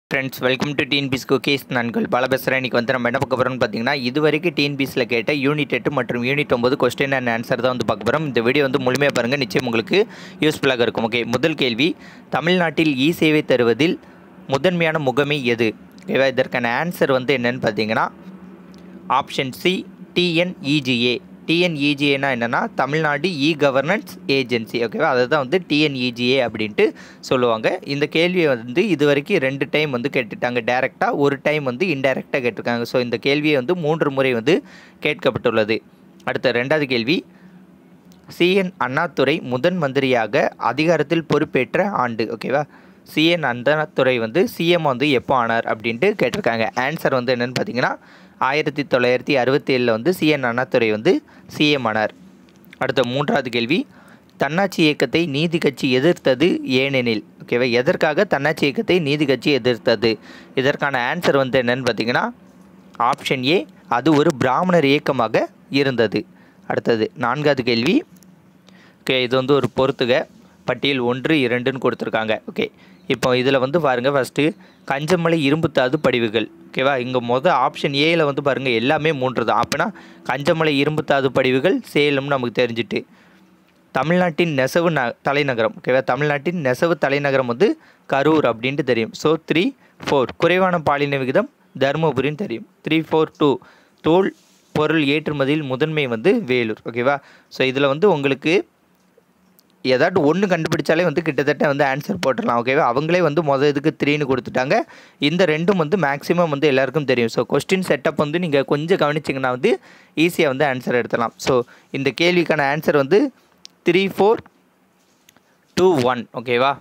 friends welcome to TNPS cookies நண்கள் பல பேசுகிறேன் இன்றைக்கி வந்து நம்ம என்ன பார்க்க போகிறோம்னு பார்த்தீங்கன்னா இது வரைக்கும் டிஎன்பிஸில் கேட்ட யூனிட் எட்டு மற்றும் யூனிட் ஒம்பது கொஸ்டின் அண்ட் ஆன்சர் தான் வந்து பார்க்க போகிறோம் இந்த வீடியோ வந்து முழுமையாக பாருங்கள் நிச்சயம் உங்களுக்கு யூஸ்ஃபுல்லாக இருக்கும் ஓகே முதல் கேள்வி தமிழ்நாட்டில் இ சேவை தருவதில் முதன்மையான முகமை எது ஓகேவா இதற்கான ஆன்சர் வந்து என்னன்னு பார்த்தீங்கன்னா ஆப்ஷன் சி டிஎன்இஜிஏ டிஎன்இஜிஏனா என்னென்னா தமிழ்நாடு இ கவர்னன்ஸ் ஏஜென்சி ஓகேவா அதை தான் வந்து டிஎன்இஜிஏ அப்படின்ட்டு சொல்லுவாங்க இந்த கேள்வியை வந்து இது வரைக்கும் ரெண்டு டைம் வந்து கேட்டுட்டாங்க டைரெக்டாக ஒரு டைம் வந்து இன்டைரக்டாக கேட்டிருக்காங்க ஸோ இந்த கேள்வியை வந்து மூன்று முறை வந்து கேட்கப்பட்டுள்ளது அடுத்த ரெண்டாவது கேள்வி சிஎன் அண்ணாதுரை முதன் மந்திரியாக அதிகாரத்தில் பொறுப்பேற்ற ஆண்டு ஓகேவா சிஎன் அண்ணாதுரை வந்து சிஎம் வந்து எப்போ ஆனார் அப்படின்ட்டு கேட்டிருக்காங்க ஆன்சர் வந்து என்னென்னு பார்த்தீங்கன்னா ஆயிரத்தி தொள்ளாயிரத்தி அறுபத்தி ஏழில் வந்து சிஎன் அண்ணாதுரை வந்து சிஎம் ஆனார் அடுத்த மூன்றாவது கேள்வி தன்னாட்சி இயக்கத்தை நீதி கட்சி எதிர்த்தது ஏனெனில் ஓகேவா எதற்காக தன்னாட்சி இயக்கத்தை நீதி கட்சி எதிர்த்தது இதற்கான ஆன்சர் வந்து என்னென்னு பார்த்தீங்கன்னா ஆப்ஷன் ஏ அது ஒரு பிராமணர் இயக்கமாக இருந்தது அடுத்தது நான்காவது கேள்வி ஓகே இது வந்து ஒரு பொறுத்துக பட்டியல் ஒன்று இரண்டுன்னு கொடுத்துருக்காங்க ஓகே இப்போ இதில் வந்து பாருங்கள் ஃபஸ்ட்டு கஞ்சமலை இரும்புத்தாது படிவுகள் ஓகேவா இங்கே மொதல் ஆப்ஷன் ஏயில் வந்து பாருங்கள் எல்லாமே மூன்று தான் அப்போனா கஞ்சமலை இரும்புத்தாது படிவுகள் சேலம்னு நமக்கு தெரிஞ்சுட்டு தமிழ்நாட்டின் நெசவு ந தலைநகரம் ஓகேவா தமிழ்நாட்டின் நெசவு தலைநகரம் வந்து கரூர் அப்படின்ட்டு தெரியும் ஸோ த்ரீ ஃபோர் குறைவான பாலின விகிதம் தருமபுரின்னு தெரியும் த்ரீ ஃபோர் டூ தோல் பொருள் ஏற்றுமதியில் முதன்மை வந்து வேலூர் ஓகேவா ஸோ இதில் வந்து உங்களுக்கு ஏதாட்டு ஒன்று கண்டுபிடிச்சாலே வந்து கிட்டத்தட்ட வந்து ஆன்சர் போட்டுடலாம் ஓகேவா அவங்களே வந்து மொதல் இதுக்கு த்ரீன்னு கொடுத்துட்டாங்க இந்த ரெண்டும் வந்து மேக்ஸிமம் வந்து எல்லாருக்கும் தெரியும் ஸோ கொஸ்டின் செட்டப் வந்து நீங்கள் கொஞ்சம் கவனிச்சிங்கன்னா வந்து ஈஸியாக வந்து ஆன்சர் எடுத்துடலாம் ஸோ இந்த கேள்விக்கான ஆன்சர் வந்து த்ரீ ஃபோர் டூ ஒன் ஓகேவா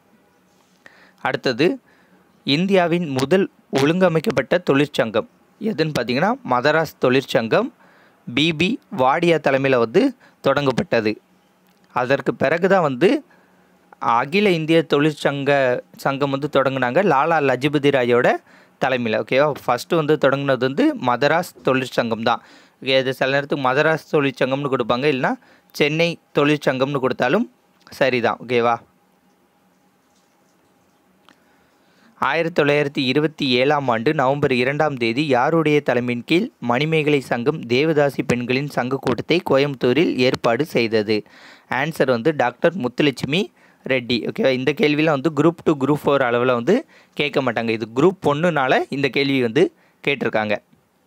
அடுத்தது இந்தியாவின் முதல் ஒழுங்கமைக்கப்பட்ட தொழிற்சங்கம் எதுன்னு பார்த்தீங்கன்னா மதராஸ் தொழிற்சங்கம் பிபி வாடியா தலைமையில் வந்து தொடங்கப்பட்டது அதற்கு பிறகு தான் வந்து அகில இந்திய தொழிற்சங்க சங்கம் வந்து தொடங்கினாங்க லாலா லஜபதி ராயோட தலைமையில் ஓகேவா ஃபஸ்ட்டு வந்து தொடங்கினது வந்து மதராஸ் தொழிற்சங்கம் தான் ஓகே இது சில நேரத்துக்கு மதராஸ் தொழிற்சங்கம்னு கொடுப்பாங்க இல்லைனா சென்னை தொழிற்சங்கம்னு கொடுத்தாலும் சரிதான் ஓகேவா ஆயிரத்தி தொள்ளாயிரத்தி இருபத்தி ஏழாம் ஆண்டு நவம்பர் இரண்டாம் தேதி யாருடைய தலைமையின் கீழ் மணிமேகலை சங்கம் தேவதாசி பெண்களின் சங்க கூட்டத்தை கோயம்புத்தூரில் ஏற்பாடு செய்தது ஆன்சர் வந்து டாக்டர் முத்துலட்சுமி ரெட்டி ஓகேவா இந்த கேள்வியில் வந்து குரூப் டூ குரூப் ஃபோர் அளவில் வந்து கேட்க மாட்டாங்க இது குரூப் ஒன்றுனால இந்த கேள்வி வந்து கேட்டிருக்காங்க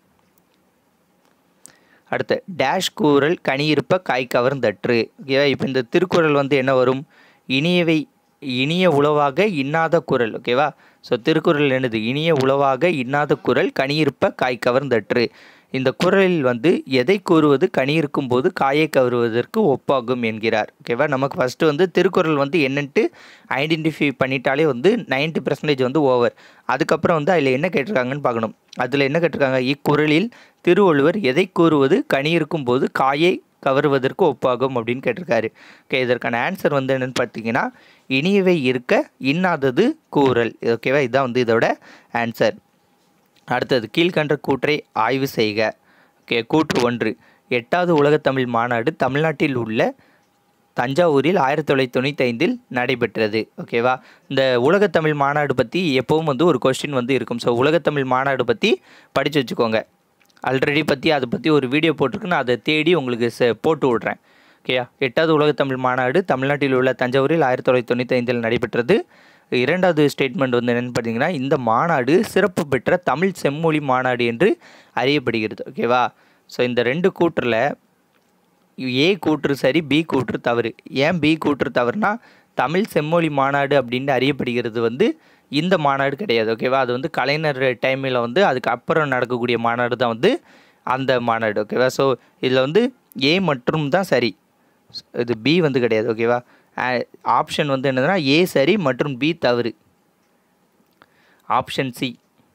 அடுத்து டேஷ் கூறல் கனியிருப்ப காய் கவர்ந்தற்று ஓகேவா இப்போ இந்த திருக்குறள் வந்து என்ன வரும் இனியவை இனிய உளவாக இன்னாத குரல் ஓகேவா ஸோ திருக்குறள் என்னது இனிய உளவாக இன்னாத குரல் கனியிருப்ப காய் கவர்ந்தற்று இந்த குரலில் வந்து எதை கூறுவது கனியிருக்கும் போது காயை கவருவதற்கு ஒப்பாகும் என்கிறார் ஓகேவா நமக்கு ஃபஸ்ட்டு வந்து திருக்குறள் வந்து என்னன்ட்டு ஐடென்டிஃபை பண்ணிட்டாலே வந்து நைன்ட்டி பர்சன்டேஜ் வந்து ஓவர் அதுக்கப்புறம் வந்து அதில் என்ன கேட்டிருக்காங்கன்னு பார்க்கணும் அதில் என்ன கேட்டிருக்காங்க இக்குறளில் திருவள்ளுவர் எதை கூறுவது கனியிருக்கும் போது காயை கவருவதற்கு ஒப்பாகும் அப்படின்னு கேட்டிருக்காரு ஓகே இதற்கான ஆன்சர் வந்து என்னென்னு பார்த்தீங்கன்னா இனியவை இருக்க இன்னாதது கூறல் ஓகேவா இதுதான் வந்து இதோட ஆன்சர் அடுத்தது கீழ்கண்ட கூற்றை ஆய்வு செய்க ஓகே கூற்று ஒன்று எட்டாவது உலகத்தமிழ் மாநாடு தமிழ்நாட்டில் உள்ள தஞ்சாவூரில் ஆயிரத்தி தொள்ளாயிரத்தி தொண்ணூற்றி ஐந்தில் நடைபெற்றது ஓகேவா இந்த உலகத்தமிழ் மாநாடு பற்றி எப்போவும் வந்து ஒரு கொஸ்டின் வந்து இருக்கும் ஸோ உலகத்தமிழ் மாநாடு பற்றி படித்து வச்சுக்கோங்க ஆல்ரெடி பற்றி அதை பற்றி ஒரு வீடியோ போட்டிருக்கு நான் அதை தேடி உங்களுக்கு ச போட்டு விட்றேன் ஓகேயா எட்டாவது உலகத்தமிழ் மாநாடு தமிழ்நாட்டில் உள்ள தஞ்சாவூரில் ஆயிரத்தி தொள்ளாயிரத்தி தொண்ணூற்றி ஐந்தில் நடைபெற்றது இரண்டாவது ஸ்டேட்மெண்ட் வந்து என்னென்னு பார்த்தீங்கன்னா இந்த மாநாடு சிறப்பு பெற்ற தமிழ் செம்மொழி மாநாடு என்று அறியப்படுகிறது ஓகேவா ஸோ இந்த ரெண்டு கூற்றில் ஏ கூற்று சரி பி கூற்று தவறு ஏன் பி கூற்று தவறுனா தமிழ் செம்மொழி மாநாடு அப்படின்னு அறியப்படுகிறது வந்து இந்த மாநாடு கிடையாது ஓகேவா அது வந்து கலைஞர் டைமில் வந்து அதுக்கு அப்புறம் நடக்கக்கூடிய மாநாடு தான் வந்து அந்த மாநாடு ஓகேவா ஸோ இதில் வந்து ஏ மற்றும் தான் சரி இது பி வந்து கிடையாது ஓகேவா ஆப்ஷன் வந்து என்னதுன்னா ஏ சரி மற்றும் பி தவறு option C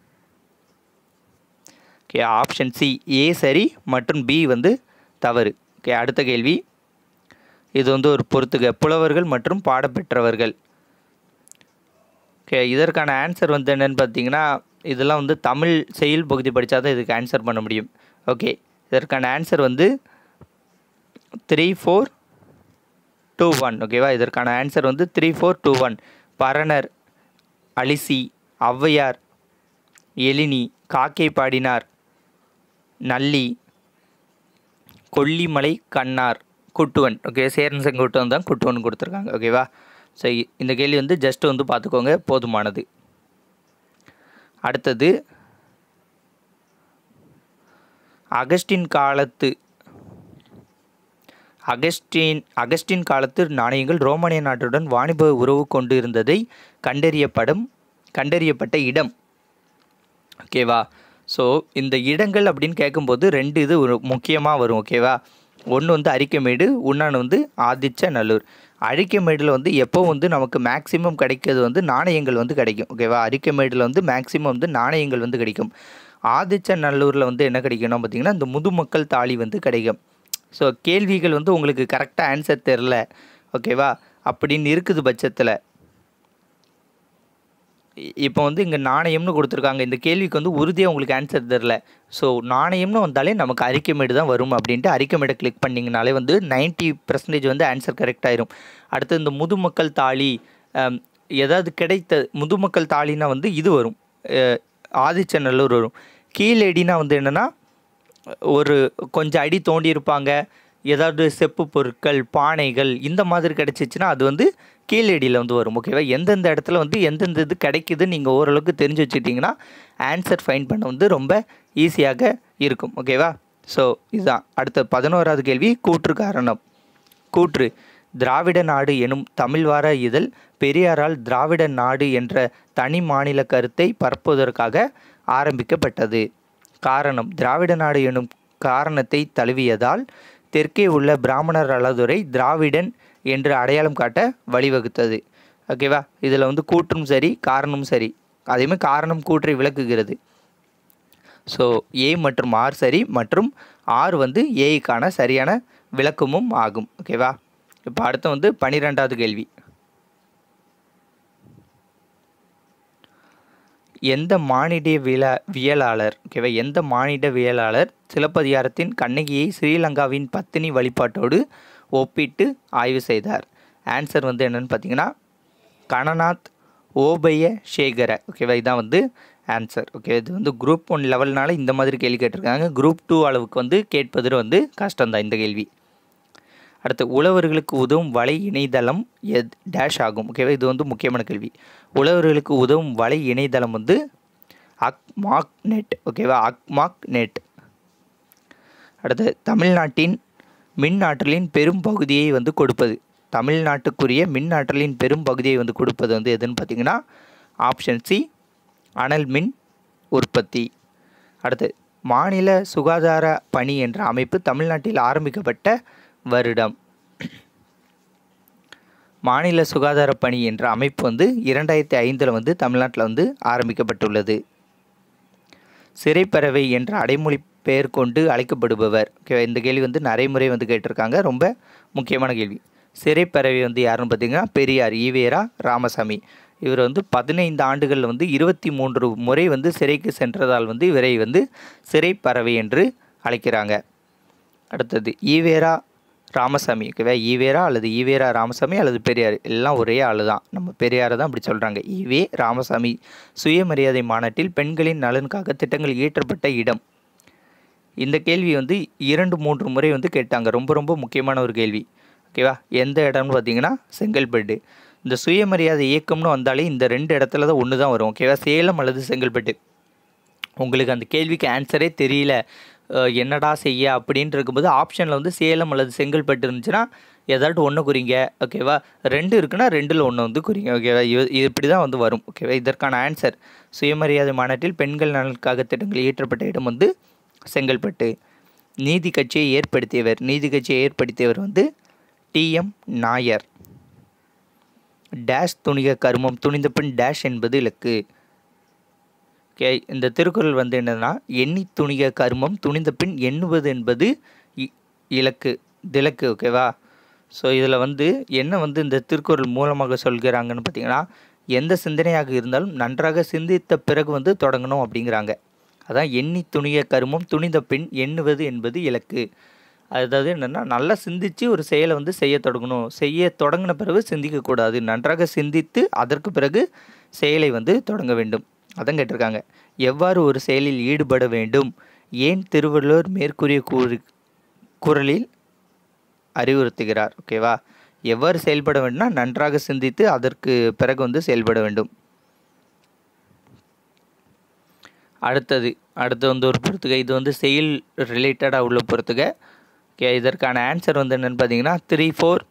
okay option C A சரி மற்றும் பி வந்து தவறு ஓகே அடுத்த கேள்வி இது வந்து ஒரு பொறுத்துக புலவர்கள் மற்றும் பாடப்பெற்றவர்கள் ஓகே இதற்கான ஆன்சர் வந்து என்னென்னு பார்த்தீங்கன்னா இதெல்லாம் வந்து தமிழ் செயல் பகுதி படித்தா தான் இதுக்கு ஆன்சர் பண்ண முடியும் ஓகே இதற்கான ஆன்சர் வந்து த்ரீ ஃபோர் டூ ஒன் ஓகேவா இதற்கான ஆன்சர் வந்து த்ரீ ஃபோர் டூ ஒன் பரணர் அலிசி ஔவையார் எழினி காக்கை பாடினார் நல்லி கொல்லிமலை கண்ணார் குட்டுவன் ஓகே சேரன் செங்குட்டுவன் தான் குட்டுவன் கொடுத்துருக்காங்க ஓகேவா ஸோ இந்த கேள்வி வந்து ஜஸ்ட் வந்து பார்த்துக்கோங்க போதுமானது அடுத்தது அகஸ்டின் காலத்து அகஸ்டின் அகஸ்டின் காலத்து நாணயங்கள் ரோமானிய நாட்டுடன் வாணிப உறவு கொண்டு இருந்ததை கண்டறியப்படும் கண்டறியப்பட்ட இடம் ஓகேவா ஸோ இந்த இடங்கள் அப்படின்னு கேட்கும்போது ரெண்டு இது ஒரு முக்கியமாக வரும் ஓகேவா ஒன்று வந்து அரிக்கமேடு இன்னொன்று வந்து ஆதிச்ச நல்லூர் அரிக்கமேடில் வந்து எப்போ வந்து நமக்கு மேக்ஸிமம் கிடைக்கிறது வந்து நாணயங்கள் வந்து கிடைக்கும் ஓகேவா அரிக்கமேடில் வந்து மேக்ஸிமம் வந்து நாணயங்கள் வந்து கிடைக்கும் ஆதிச்ச நல்லூரில் வந்து என்ன கிடைக்கும்னா பார்த்தீங்கன்னா இந்த முதுமக்கள் தாலி வந்து கிடைக்கும் ஸோ கேள்விகள் வந்து உங்களுக்கு கரெக்டாக ஆன்சர் தெரில ஓகேவா அப்படின்னு இருக்குது பட்சத்தில் இப்போ வந்து இங்கே நாணயம்னு கொடுத்துருக்காங்க இந்த கேள்விக்கு வந்து உறுதியாக உங்களுக்கு ஆன்சர் தெரில ஸோ நாணயம்னு வந்தாலே நமக்கு அறிக்கைமேடு தான் வரும் அப்படின்ட்டு அறிக்கைமேடை கிளிக் பண்ணிங்கனாலே வந்து நைன்ட்டி பர்சன்டேஜ் வந்து ஆன்சர் கரெக்ட் ஆயிரும் அடுத்து இந்த முதுமக்கள் தாலி அம், ஏதாவது கிடைத்த முதுமக்கள் தாலினா வந்து இது வரும் அஹ், ஆதிச்சநல்லூர் வரும் கீழடினா வந்து என்னென்னா ஒரு கொஞ்சம் அடி தோண்டி இருப்பாங்க ஏதாவது செப்பு பொருட்கள் பானைகள் இந்த மாதிரி கிடச்சிச்சின்னா அது வந்து கீழடியில் வந்து வரும் ஓகேவா எந்தெந்த இடத்துல வந்து எந்தெந்த இது கிடைக்குதுன்னு நீங்கள் ஓரளவுக்கு தெரிஞ்சு வச்சுக்கிட்டிங்கன்னா ஆன்சர் ஃபைன் பண்ண வந்து ரொம்ப ஈஸியாக இருக்கும் ஓகேவா ஸோ இதுதான் அடுத்த பதினோராவது கேள்வி கூற்று காரணம் கூற்று திராவிட நாடு எனும் தமிழ் வார இதழ் பெரியாரால் திராவிட நாடு என்ற தனி மாநில கருத்தை பரப்புவதற்காக ஆரம்பிக்கப்பட்டது காரணம் திராவிட நாடு எனும் காரணத்தை தழுவியதால் தெற்கே உள்ள பிராமணர் அளதுரை திராவிடன் என்று அடையாளம் காட்ட வழிவகுத்தது ஓகேவா இதில் வந்து கூற்றும் சரி காரணமும் சரி அதேமாதிரி காரணம் கூற்றை விளக்குகிறது ஸோ ஏ மற்றும் ஆர் சரி மற்றும் ஆர் வந்து ஏக்கான சரியான விளக்கமும் ஆகும் ஓகேவா இப்போ அடுத்து வந்து பன்னிரெண்டாவது கேள்வி எந்த மானிடவியல வியலாளர் ஓகேவா எந்த மானிடவியலாளர் சிலப்பதிகாரத்தின் கண்ணகியை ஸ்ரீலங்காவின் பத்தினி வழிபாட்டோடு ஒப்பிட்டு ஆய்வு செய்தார் ஆன்சர் வந்து என்னன்னு பார்த்தீங்கன்னா கணநாத் ஓபய சேகர ஓகேவா இதான் வந்து ஆன்சர் ஓகே இது வந்து குரூப் ஒன் லெவல்னால இந்த மாதிரி கேள்வி கேட்டிருக்காங்க குரூப் டூ அளவுக்கு வந்து கேட்பது வந்து கஷ்டம்தான் இந்த கேள்வி அடுத்து உழவர்களுக்கு உதவும் வலை இணையதளம் எத் டேஷ் ஆகும் ஓகேவா இது வந்து முக்கியமான கேள்வி உழவர்களுக்கு உதவும் வலை இணையதளம் வந்து அக்மாக் நெட் ஓகேவா அக்மாக் நெட் அடுத்து தமிழ்நாட்டின் மின் ஆற்றலின் பெரும் பகுதியை வந்து கொடுப்பது தமிழ்நாட்டுக்குரிய மின் ஆற்றலின் பெரும் பகுதியை வந்து கொடுப்பது வந்து எதுன்னு பார்த்தீங்கன்னா ஆப்ஷன் சி அனல் மின் உற்பத்தி அடுத்து மாநில சுகாதார பணி என்ற அமைப்பு தமிழ்நாட்டில் ஆரம்பிக்கப்பட்ட வருடம் மாநில சுகாதார பணி என்ற அமைப்பு வந்து இரண்டாயிரத்தி ஐந்தில் வந்து தமிழ்நாட்டில் வந்து ஆரம்பிக்கப்பட்டுள்ளது சிறைப்பறவை என்ற அடைமொழி பெயர் கொண்டு அழைக்கப்படுபவர் ஓகே இந்த கேள்வி வந்து நிறைய முறை வந்து கேட்டிருக்காங்க ரொம்ப முக்கியமான கேள்வி சிறைப்பறவை வந்து யாருன்னு பார்த்தீங்கன்னா பெரியார் ஈவேரா ராமசாமி இவர் வந்து பதினைந்து ஆண்டுகள் வந்து இருபத்தி மூன்று முறை வந்து சிறைக்கு சென்றதால் வந்து இவரை வந்து சிறைப்பறவை என்று அழைக்கிறாங்க அடுத்தது ஈவேரா ராமசாமி ஓகேவா ஈவேரா அல்லது ஈவேரா ராமசாமி அல்லது பெரியார் எல்லாம் ஒரே ஆள் தான் நம்ம பெரியாரை தான் அப்படி சொல்கிறாங்க ஈவே ராமசாமி சுயமரியாதை மாநாட்டில் பெண்களின் நலனுக்காக திட்டங்கள் இயற்றப்பட்ட இடம் இந்த கேள்வி வந்து இரண்டு மூன்று முறை வந்து கேட்டாங்க ரொம்ப ரொம்ப முக்கியமான ஒரு கேள்வி ஓகேவா எந்த இடம்னு பார்த்தீங்கன்னா செங்கல்பட்டு இந்த சுயமரியாதை இயக்கம்னு வந்தாலே இந்த ரெண்டு இடத்துல தான் ஒன்று தான் வரும் ஓகேவா சேலம் அல்லது செங்கல்பட்டு உங்களுக்கு அந்த கேள்விக்கு ஆன்சரே தெரியல அஹ் என்னடா செய்ய அப்படின்னு இருக்கும்போது ஆப்ஷனில் வந்து சேலம் அல்லது செங்கல்பட்டு இருந்துச்சுன்னா ஏதாட்டு ஒன்று குறிங்க ஓகேவா ரெண்டு இருக்குன்னா ரெண்டில் ஒன்று வந்து குறிங்க ஓகேவா இது இப்படி தான் வந்து வரும் ஓகேவா இதற்கான ஆன்சர் சுயமரியாதை மாநாட்டில் பெண்கள் நலனுக்காக திட்டங்கள் இயற்றப்பட்ட இடம் வந்து செங்கல்பட்டு நீதி கட்சியை ஏற்படுத்தியவர் நீதி கட்சியை ஏற்படுத்தியவர் வந்து டிஎம் நாயர் டேஷ் துணிக கருமம் துணிந்த பின் டேஷ் என்பது இலக்கு ஓகே இந்த திருக்குறள் வந்து என்னன்னா எண்ணி துணிக கருமம் துணிந்த பின் எண்ணுவது என்பது இ- இலக்கு திலக்கு ஓகேவா ஸோ இதில் வந்து என்ன வந்து இந்த திருக்குறள் மூலமாக சொல்கிறாங்கன்னு பார்த்தீங்கன்னா எந்த சிந்தனையாக இருந்தாலும் நன்றாக சிந்தித்த பிறகு வந்து தொடங்கணும் அப்படிங்கிறாங்க அதான் எண்ணி துணிய கருமம் துணிந்த பின் எண்ணுவது என்பது இலக்கு அதாவது என்னென்னா நல்லா சிந்தித்து ஒரு செயலை வந்து செய்ய தொடங்கணும் செய்ய தொடங்கின பிறகு சிந்திக்கக்கூடாது நன்றாக சிந்தித்து அதற்கு பிறகு செயலை வந்து தொடங்க வேண்டும் அதான் கேட்டிருக்காங்க எவ்வாறு ஒரு செயலில் ஈடுபட வேண்டும் ஏன் திருவள்ளுவர் மேற்கூறிய கூறு குரலில் அறிவுறுத்துகிறார் ஓகேவா எவ்வாறு செயல்பட வேண்டும்னா நன்றாக சிந்தித்து அதற்கு பிறகு வந்து செயல்பட வேண்டும் அடுத்தது அடுத்து வந்து ஒரு பொறுத்துக இது வந்து செயல் ரிலேட்டடாக உள்ள பொறுத்துக ஓகே இதற்கான ஆன்சர் வந்து என்னென்னு பார்த்தீங்கன்னா three four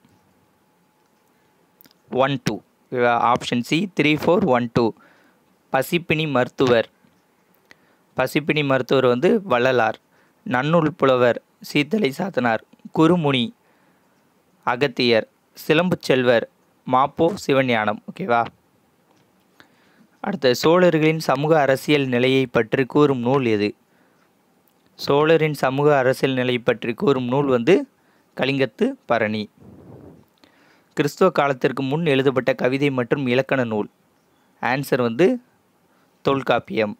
one two option C three four one two பசிப்பினி மருத்துவர் பசிப்பினி மருத்துவர் வந்து வள்ளலார் நன்னூல் புலவர் சீத்தலை சாத்தனார் குருமுனி அகத்தியர் சிலம்பு செல்வர் மாப்போ சிவஞானம் ஓகேவா அடுத்து சோழர்களின் சமூக அரசியல் நிலையை பற்றி கூறும் நூல் எது சோழரின் சமூக அரசியல் நிலை பற்றி கூறும் நூல் வந்து கலிங்கத்து பரணி கிறிஸ்துவ காலத்திற்கு முன் எழுதப்பட்ட கவிதை மற்றும் இலக்கண நூல் ஆன்சர் வந்து தொல்காப்பியம்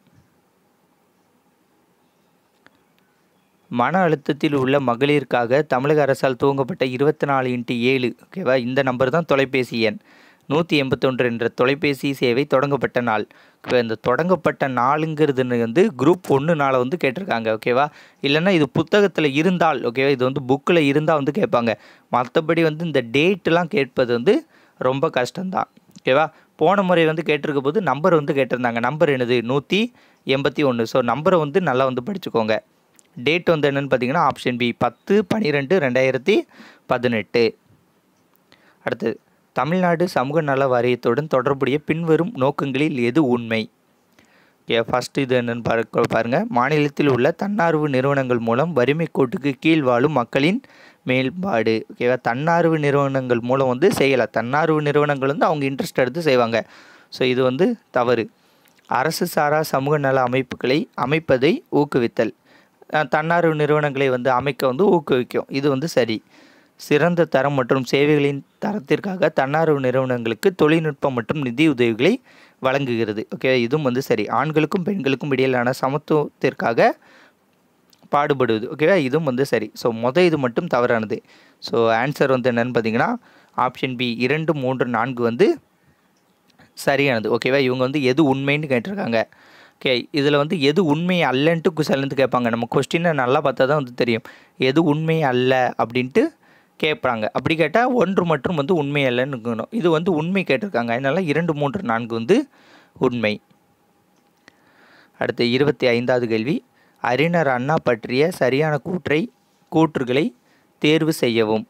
மன அழுத்தத்தில் உள்ள மகளிருக்காக தமிழக அரசால் துவங்கப்பட்ட இருபத்தி நாலு இன்ட்டு ஏழு ஓகேவா இந்த நம்பர் தான் தொலைபேசி எண் நூற்றி எண்பத்தொன்று என்ற தொலைபேசி சேவை தொடங்கப்பட்ட நாள் ஓகேவா இந்த தொடங்கப்பட்ட நாளுங்கிறது வந்து குரூப் ஒன்று நாளை வந்து கேட்டிருக்காங்க ஓகேவா இல்லைன்னா இது புத்தகத்தில் இருந்தால் ஓகேவா இது வந்து புக்கில் இருந்தால் வந்து கேட்பாங்க மற்றபடி வந்து இந்த டேட்டெலாம் கேட்பது வந்து ரொம்ப கஷ்டம்தான் ஓகேவா போன முறை வந்து கேட்டிருக்க போது நம்பர் வந்து கேட்டிருந்தாங்க நம்பர் என்னது நூற்றி எண்பத்தி ஒன்று ஸோ நம்பரை வந்து நல்லா வந்து படிச்சுக்கோங்க டேட் வந்து என்னென்னு பார்த்தீங்கன்னா ஆப்ஷன் பி பத்து பன்னிரெண்டு ரெண்டாயிரத்தி பதினெட்டு அடுத்தது தமிழ்நாடு சமூக நல வாரியத்துடன் தொடர்புடைய பின்வரும் நோக்கங்களில் எது உண்மை ஓகே ஃபஸ்ட்டு இது என்னென்னு பார்க்க பாருங்கள் மாநிலத்தில் உள்ள தன்னார்வ நிறுவனங்கள் மூலம் வறுமை கோட்டுக்கு கீழ் வாழும் மக்களின் மேம்பாடு ஓகேவா தன்னார்வ நிறுவனங்கள் மூலம் வந்து செய்யலாம் தன்னார்வ நிறுவனங்கள் வந்து அவங்க இன்ட்ரெஸ்ட் எடுத்து செய்வாங்க ஸோ இது வந்து தவறு அரசு சாரா சமூக நல அமைப்புகளை அமைப்பதை ஊக்குவித்தல் தன்னார்வ நிறுவனங்களை வந்து அமைக்க வந்து ஊக்குவிக்கும் இது வந்து சரி சிறந்த தரம் மற்றும் சேவைகளின் தரத்திற்காக தன்னார்வ நிறுவனங்களுக்கு தொழில்நுட்பம் மற்றும் நிதி உதவிகளை வழங்குகிறது ஓகே இதுவும் வந்து சரி ஆண்களுக்கும் பெண்களுக்கும் இடையிலான சமத்துவத்திற்காக பாடுபடுவது ஓகேவா இதுவும் வந்து சரி ஸோ மொதல் இது மட்டும் தவறானது ஸோ ஆன்சர் வந்து என்னென்னு பார்த்தீங்கன்னா ஆப்ஷன் பி இரண்டு மூன்று நான்கு வந்து சரியானது ஓகேவா இவங்க வந்து எது உண்மைன்னு கேட்டிருக்காங்க ஓகே இதில் வந்து எது உண்மை அல்லன்ட்டு குசலந்து கேட்பாங்க நம்ம கொஸ்டினை நல்லா பார்த்தா தான் வந்து தெரியும் எது உண்மை அல்ல அப்படின்ட்டு கேட்பாங்க அப்படி கேட்டால் ஒன்று மற்றும் வந்து உண்மை அல்லன்னு இருக்கணும் இது வந்து உண்மை கேட்டிருக்காங்க அதனால இரண்டு மூன்று நான்கு வந்து உண்மை அடுத்து இருபத்தி ஐந்தாவது கேள்வி அறிஞர் அண்ணா பற்றிய சரியான கூற்றை கூற்றுகளை தேர்வு செய்யவும்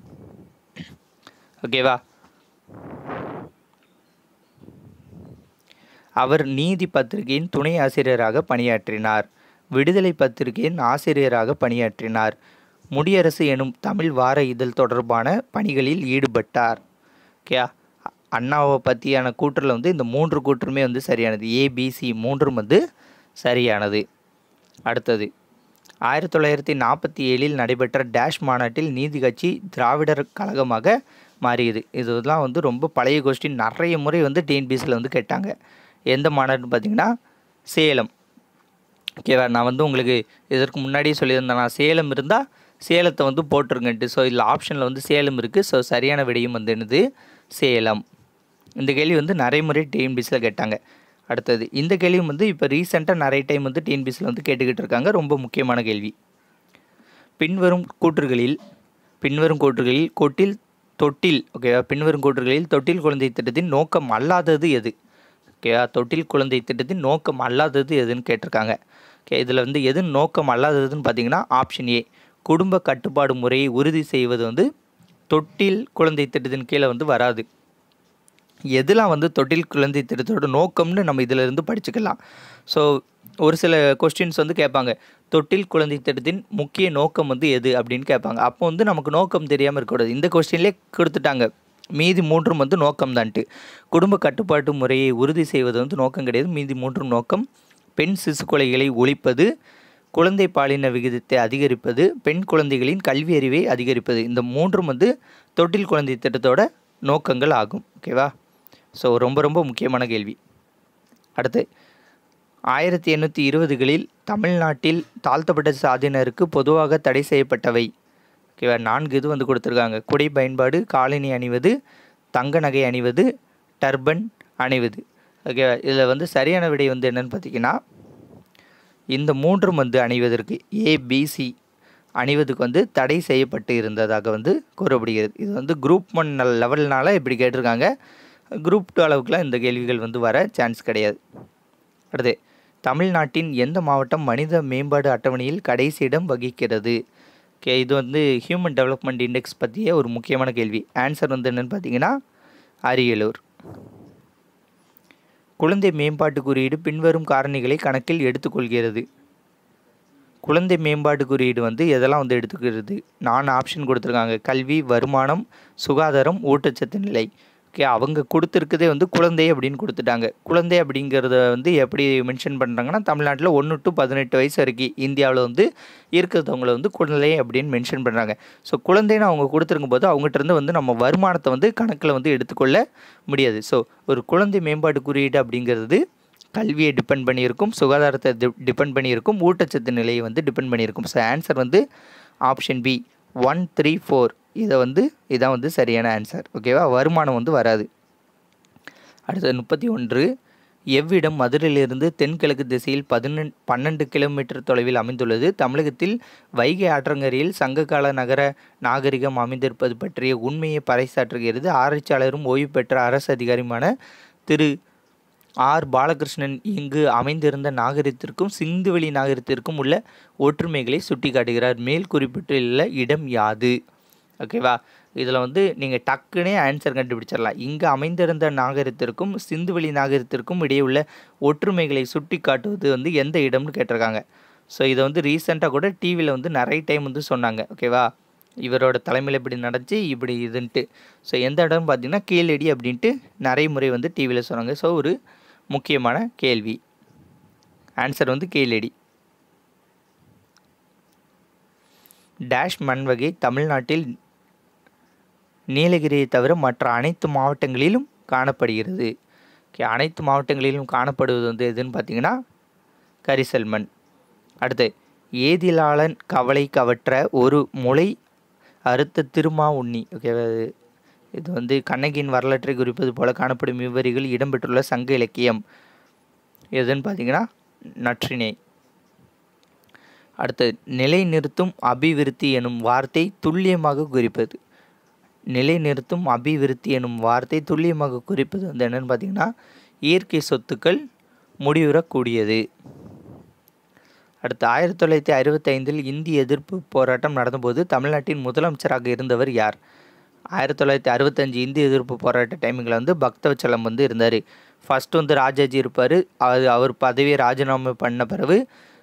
ஓகேவா அவர் நீதி பத்திரிகையின் துணை ஆசிரியராக பணியாற்றினார் விடுதலை பத்திரிகையின் ஆசிரியராக பணியாற்றினார் முடியரசு எனும் தமிழ் வார இதழ் தொடர்பான பணிகளில் ஈடுபட்டார் ஓகே அண்ணாவை பற்றியான கூற்றில் வந்து இந்த மூன்று கூற்றுமே வந்து சரியானது ஏபிசி மூன்றும் வந்து சரியானது அடுத்தது ஆயிரத்தி தொள்ளாயிரத்தி நாற்பத்தி ஏழில் நடைபெற்ற டேஷ் மாநாட்டில் நீதி கட்சி திராவிடர் கழகமாக மாறியது இதெல்லாம் வந்து ரொம்ப பழைய கொஸ்டின் நிறைய முறை வந்து டிஎன்பிஎஸ்சியில் வந்து கேட்டாங்க எந்த மாநாடுன்னு பார்த்தீங்கன்னா சேலம் ஓகேவா நான் வந்து உங்களுக்கு இதற்கு முன்னாடியே சொல்லியிருந்தேன் நான் சேலம் இருந்தால் சேலத்தை வந்து போட்டிருங்கன்ட்டு ஸோ இதில் ஆப்ஷனில் வந்து சேலம் இருக்குது ஸோ சரியான விடையும் வந்து என்னது சேலம் இந்த கேள்வி வந்து நிறைய முறை டிஎன்பிசியில் கேட்டாங்க அடுத்தது இந்த கேள்வியும் வந்து இப்போ ரீசெண்டாக நிறைய டைம் வந்து டிஎன்பிசியில் வந்து கேட்டுக்கிட்டு இருக்காங்க ரொம்ப முக்கியமான கேள்வி பின்வரும் கூற்றுகளில் பின்வரும் கூற்றுகளில் கொட்டில் தொட்டில் ஓகேவா பின்வரும் கூற்றுகளில் தொட்டில் குழந்தை திட்டத்தின் நோக்கம் அல்லாதது எது ஓகேவா தொட்டில் குழந்தை திட்டத்தின் நோக்கம் அல்லாதது எதுன்னு கேட்டிருக்காங்க ஓகே இதில் வந்து எது நோக்கம் அல்லாததுன்னு பார்த்தீங்கன்னா ஆப்ஷன் ஏ குடும்ப கட்டுப்பாடு முறையை உறுதி செய்வது வந்து தொட்டில் குழந்தை திட்டத்தின் கீழே வந்து வராது எதெல்லாம் வந்து தொட்டில் குழந்தை திட்டத்தோட நோக்கம்னு நம்ம இதில் இருந்து படிச்சுக்கலாம் ஸோ ஒரு சில கொஸ்டின்ஸ் வந்து கேட்பாங்க தொட்டில் குழந்தை திட்டத்தின் முக்கிய நோக்கம் வந்து எது அப்படின்னு கேட்பாங்க அப்போ வந்து நமக்கு நோக்கம் தெரியாமல் இருக்கக்கூடாது இந்த கொஸ்டின்லேயே கொடுத்துட்டாங்க மீதி மூன்றும் வந்து நோக்கம் தான்ட்டு குடும்ப கட்டுப்பாட்டு முறையை உறுதி செய்வது வந்து நோக்கம் கிடையாது மீதி மூன்றும் நோக்கம் பெண் சிசு கொலைகளை ஒழிப்பது குழந்தை பாலின விகிதத்தை அதிகரிப்பது பெண் குழந்தைகளின் கல்வி அறிவை அதிகரிப்பது இந்த மூன்றும் வந்து தொட்டில் குழந்தை திட்டத்தோட நோக்கங்கள் ஆகும் ஓகேவா ஸோ ரொம்ப ரொம்ப முக்கியமான கேள்வி அடுத்து ஆயிரத்தி எண்ணூற்றி இருபதுகளில் தமிழ்நாட்டில் தாழ்த்தப்பட்ட சாதியினருக்கு பொதுவாக தடை செய்யப்பட்டவை ஓகேவா நான்கு இது வந்து கொடுத்துருக்காங்க குடை பயன்பாடு காலணி அணிவது தங்க நகை அணிவது டர்பன் அணிவது ஓகே இதில் வந்து சரியான விடை வந்து என்னென்னு பார்த்தீங்கன்னா இந்த மூன்றும் வந்து அணிவதற்கு ஏபிசி அணிவதுக்கு வந்து தடை செய்யப்பட்டு இருந்ததாக வந்து கூறப்படுகிறது இது வந்து குரூப் ஒன் லெவல்னால இப்படி கேட்டிருக்காங்க குரூப் டூ அளவுக்குலாம் இந்த கேள்விகள் வந்து வர சான்ஸ் கிடையாது அடுத்து தமிழ்நாட்டின் எந்த மாவட்டம் மனித மேம்பாடு அட்டவணையில் கடைசி இடம் வகிக்கிறது ஓகே இது வந்து ஹியூமன் டெவலப்மெண்ட் இண்டெக்ஸ் பற்றிய ஒரு முக்கியமான கேள்வி ஆன்சர் வந்து என்னென்னு பார்த்தீங்கன்னா அரியலூர் குழந்தை மேம்பாட்டு குறியீடு பின்வரும் காரணிகளை கணக்கில் எடுத்துக்கொள்கிறது குழந்தை மேம்பாட்டு குறியீடு வந்து எதெல்லாம் வந்து எடுத்துக்கிறது நான் ஆப்ஷன் கொடுத்துருக்காங்க கல்வி வருமானம் சுகாதாரம் ஊட்டச்சத்து நிலை ஓகே அவங்க கொடுத்துருக்கதே வந்து குழந்தை அப்படின்னு கொடுத்துட்டாங்க குழந்தை அப்படிங்கிறத வந்து எப்படி மென்ஷன் பண்ணுறாங்கன்னா தமிழ்நாட்டில் ஒன்று டு பதினெட்டு வயசு வரைக்கும் இந்தியாவில் வந்து இருக்கிறவங்கள வந்து குழந்தை அப்படின்னு மென்ஷன் பண்ணுறாங்க ஸோ குழந்தைன்னு அவங்க கொடுத்துருக்கும் போது அவங்ககிட்ட வந்து நம்ம வருமானத்தை வந்து கணக்கில் வந்து எடுத்துக்கொள்ள முடியாது ஸோ ஒரு குழந்தை மேம்பாட்டு குறியீடு அப்படிங்கிறது கல்வியை டிபெண்ட் பண்ணியிருக்கும் சுகாதாரத்தை டிபெண்ட் பண்ணியிருக்கும் ஊட்டச்சத்து நிலையை வந்து டிபெண்ட் பண்ணியிருக்கும் ஸோ ஆன்சர் வந்து option B one three four இதை வந்து இதான் வந்து சரியான ஆன்சர் ஓகேவா வருமானம் வந்து வராது அடுத்தது முப்பத்தி ஒன்று எவ்விடம் மதுரையிலிருந்து தென்கிழக்கு திசையில் பதினெண் பன்னெண்டு கிலோமீட்டர் தொலைவில் அமைந்துள்ளது தமிழகத்தில் வைகை ஆற்றங்கரையில் சங்ககால நகர நாகரிகம் அமைந்திருப்பது பற்றிய உண்மையை பறைசாற்றுகிறது ஆராய்ச்சியாளரும் ஓய்வு பெற்ற அரசு அதிகாரியுமான திரு ஆர் பாலகிருஷ்ணன் இங்கு அமைந்திருந்த நாகரிகத்திற்கும் சிந்துவெளி நாகரிகத்திற்கும் உள்ள ஒற்றுமைகளை சுட்டிக்காட்டுகிறார் மேல் குறிப்பிட்டுள்ள இடம் யாது ஓகேவா இதில் வந்து நீங்கள் டக்குனே ஆன்சர் கண்டுபிடிச்சிடலாம் இங்கே அமைந்திருந்த நாகரிகத்திற்கும் சிந்துவெளி நாகரிகத்திற்கும் இடையே உள்ள ஒற்றுமைகளை சுட்டி காட்டுவது வந்து எந்த இடம்னு கேட்டிருக்காங்க ஸோ இதை வந்து ரீசெண்டாக கூட டிவியில் வந்து நிறைய டைம் வந்து சொன்னாங்க ஓகேவா இவரோட தலைமையில் இப்படி நடந்துச்சு இப்படி இதுன்ட்டு ஸோ எந்த இடம்னு பார்த்தீங்கன்னா கீழடி அப்படின்ட்டு நிறைய முறை வந்து டிவியில் சொன்னாங்க ஸோ ஒரு முக்கியமான கேள்வி ஆன்சர் வந்து கீழடி டேஷ் மண் வகை தமிழ்நாட்டில் நீலகிரியை தவிர மற்ற அனைத்து மாவட்டங்களிலும் காணப்படுகிறது ஓகே அனைத்து மாவட்டங்களிலும் காணப்படுவது வந்து எதுன்னு பார்த்தீங்கன்னா கரிசல் மண் அடுத்து ஏதிலாளன் கவலை கவற்ற ஒரு முளை அறுத்த திருமா உண்ணி ஓகே இது வந்து கண்ணகியின் வரலாற்றை குறிப்பது போல காணப்படும் இவ்வரிகள் இடம்பெற்றுள்ள சங்க இலக்கியம் எதுன்னு பார்த்தீங்கன்னா நற்றினை அடுத்து நிலைநிறுத்தும் அபிவிருத்தி எனும் வார்த்தை துல்லியமாக குறிப்பது நிலைநிறுத்தும் அபிவிருத்தி எனும் வார்த்தை துல்லியமாக குறிப்பது வந்து என்னென்னு பார்த்தீங்கன்னா இயற்கை சொத்துக்கள் முடிவுறக்கூடியது அடுத்து ஆயிரத்தி தொள்ளாயிரத்தி அறுபத்தைந்தில் இந்திய எதிர்ப்பு போராட்டம் நடந்தபோது தமிழ்நாட்டின் முதலமைச்சராக இருந்தவர் யார் ஆயிரத்தி தொள்ளாயிரத்தி அறுபத்தஞ்சு இந்திய எதிர்ப்பு போராட்ட டைமிங்கில் வந்து பக்தவச்சலம் வந்து இருந்தார் ஃபஸ்ட்டு வந்து ராஜாஜி இருப்பார் அது அவர் பதவியை ராஜினாமா பண்ண பிறகு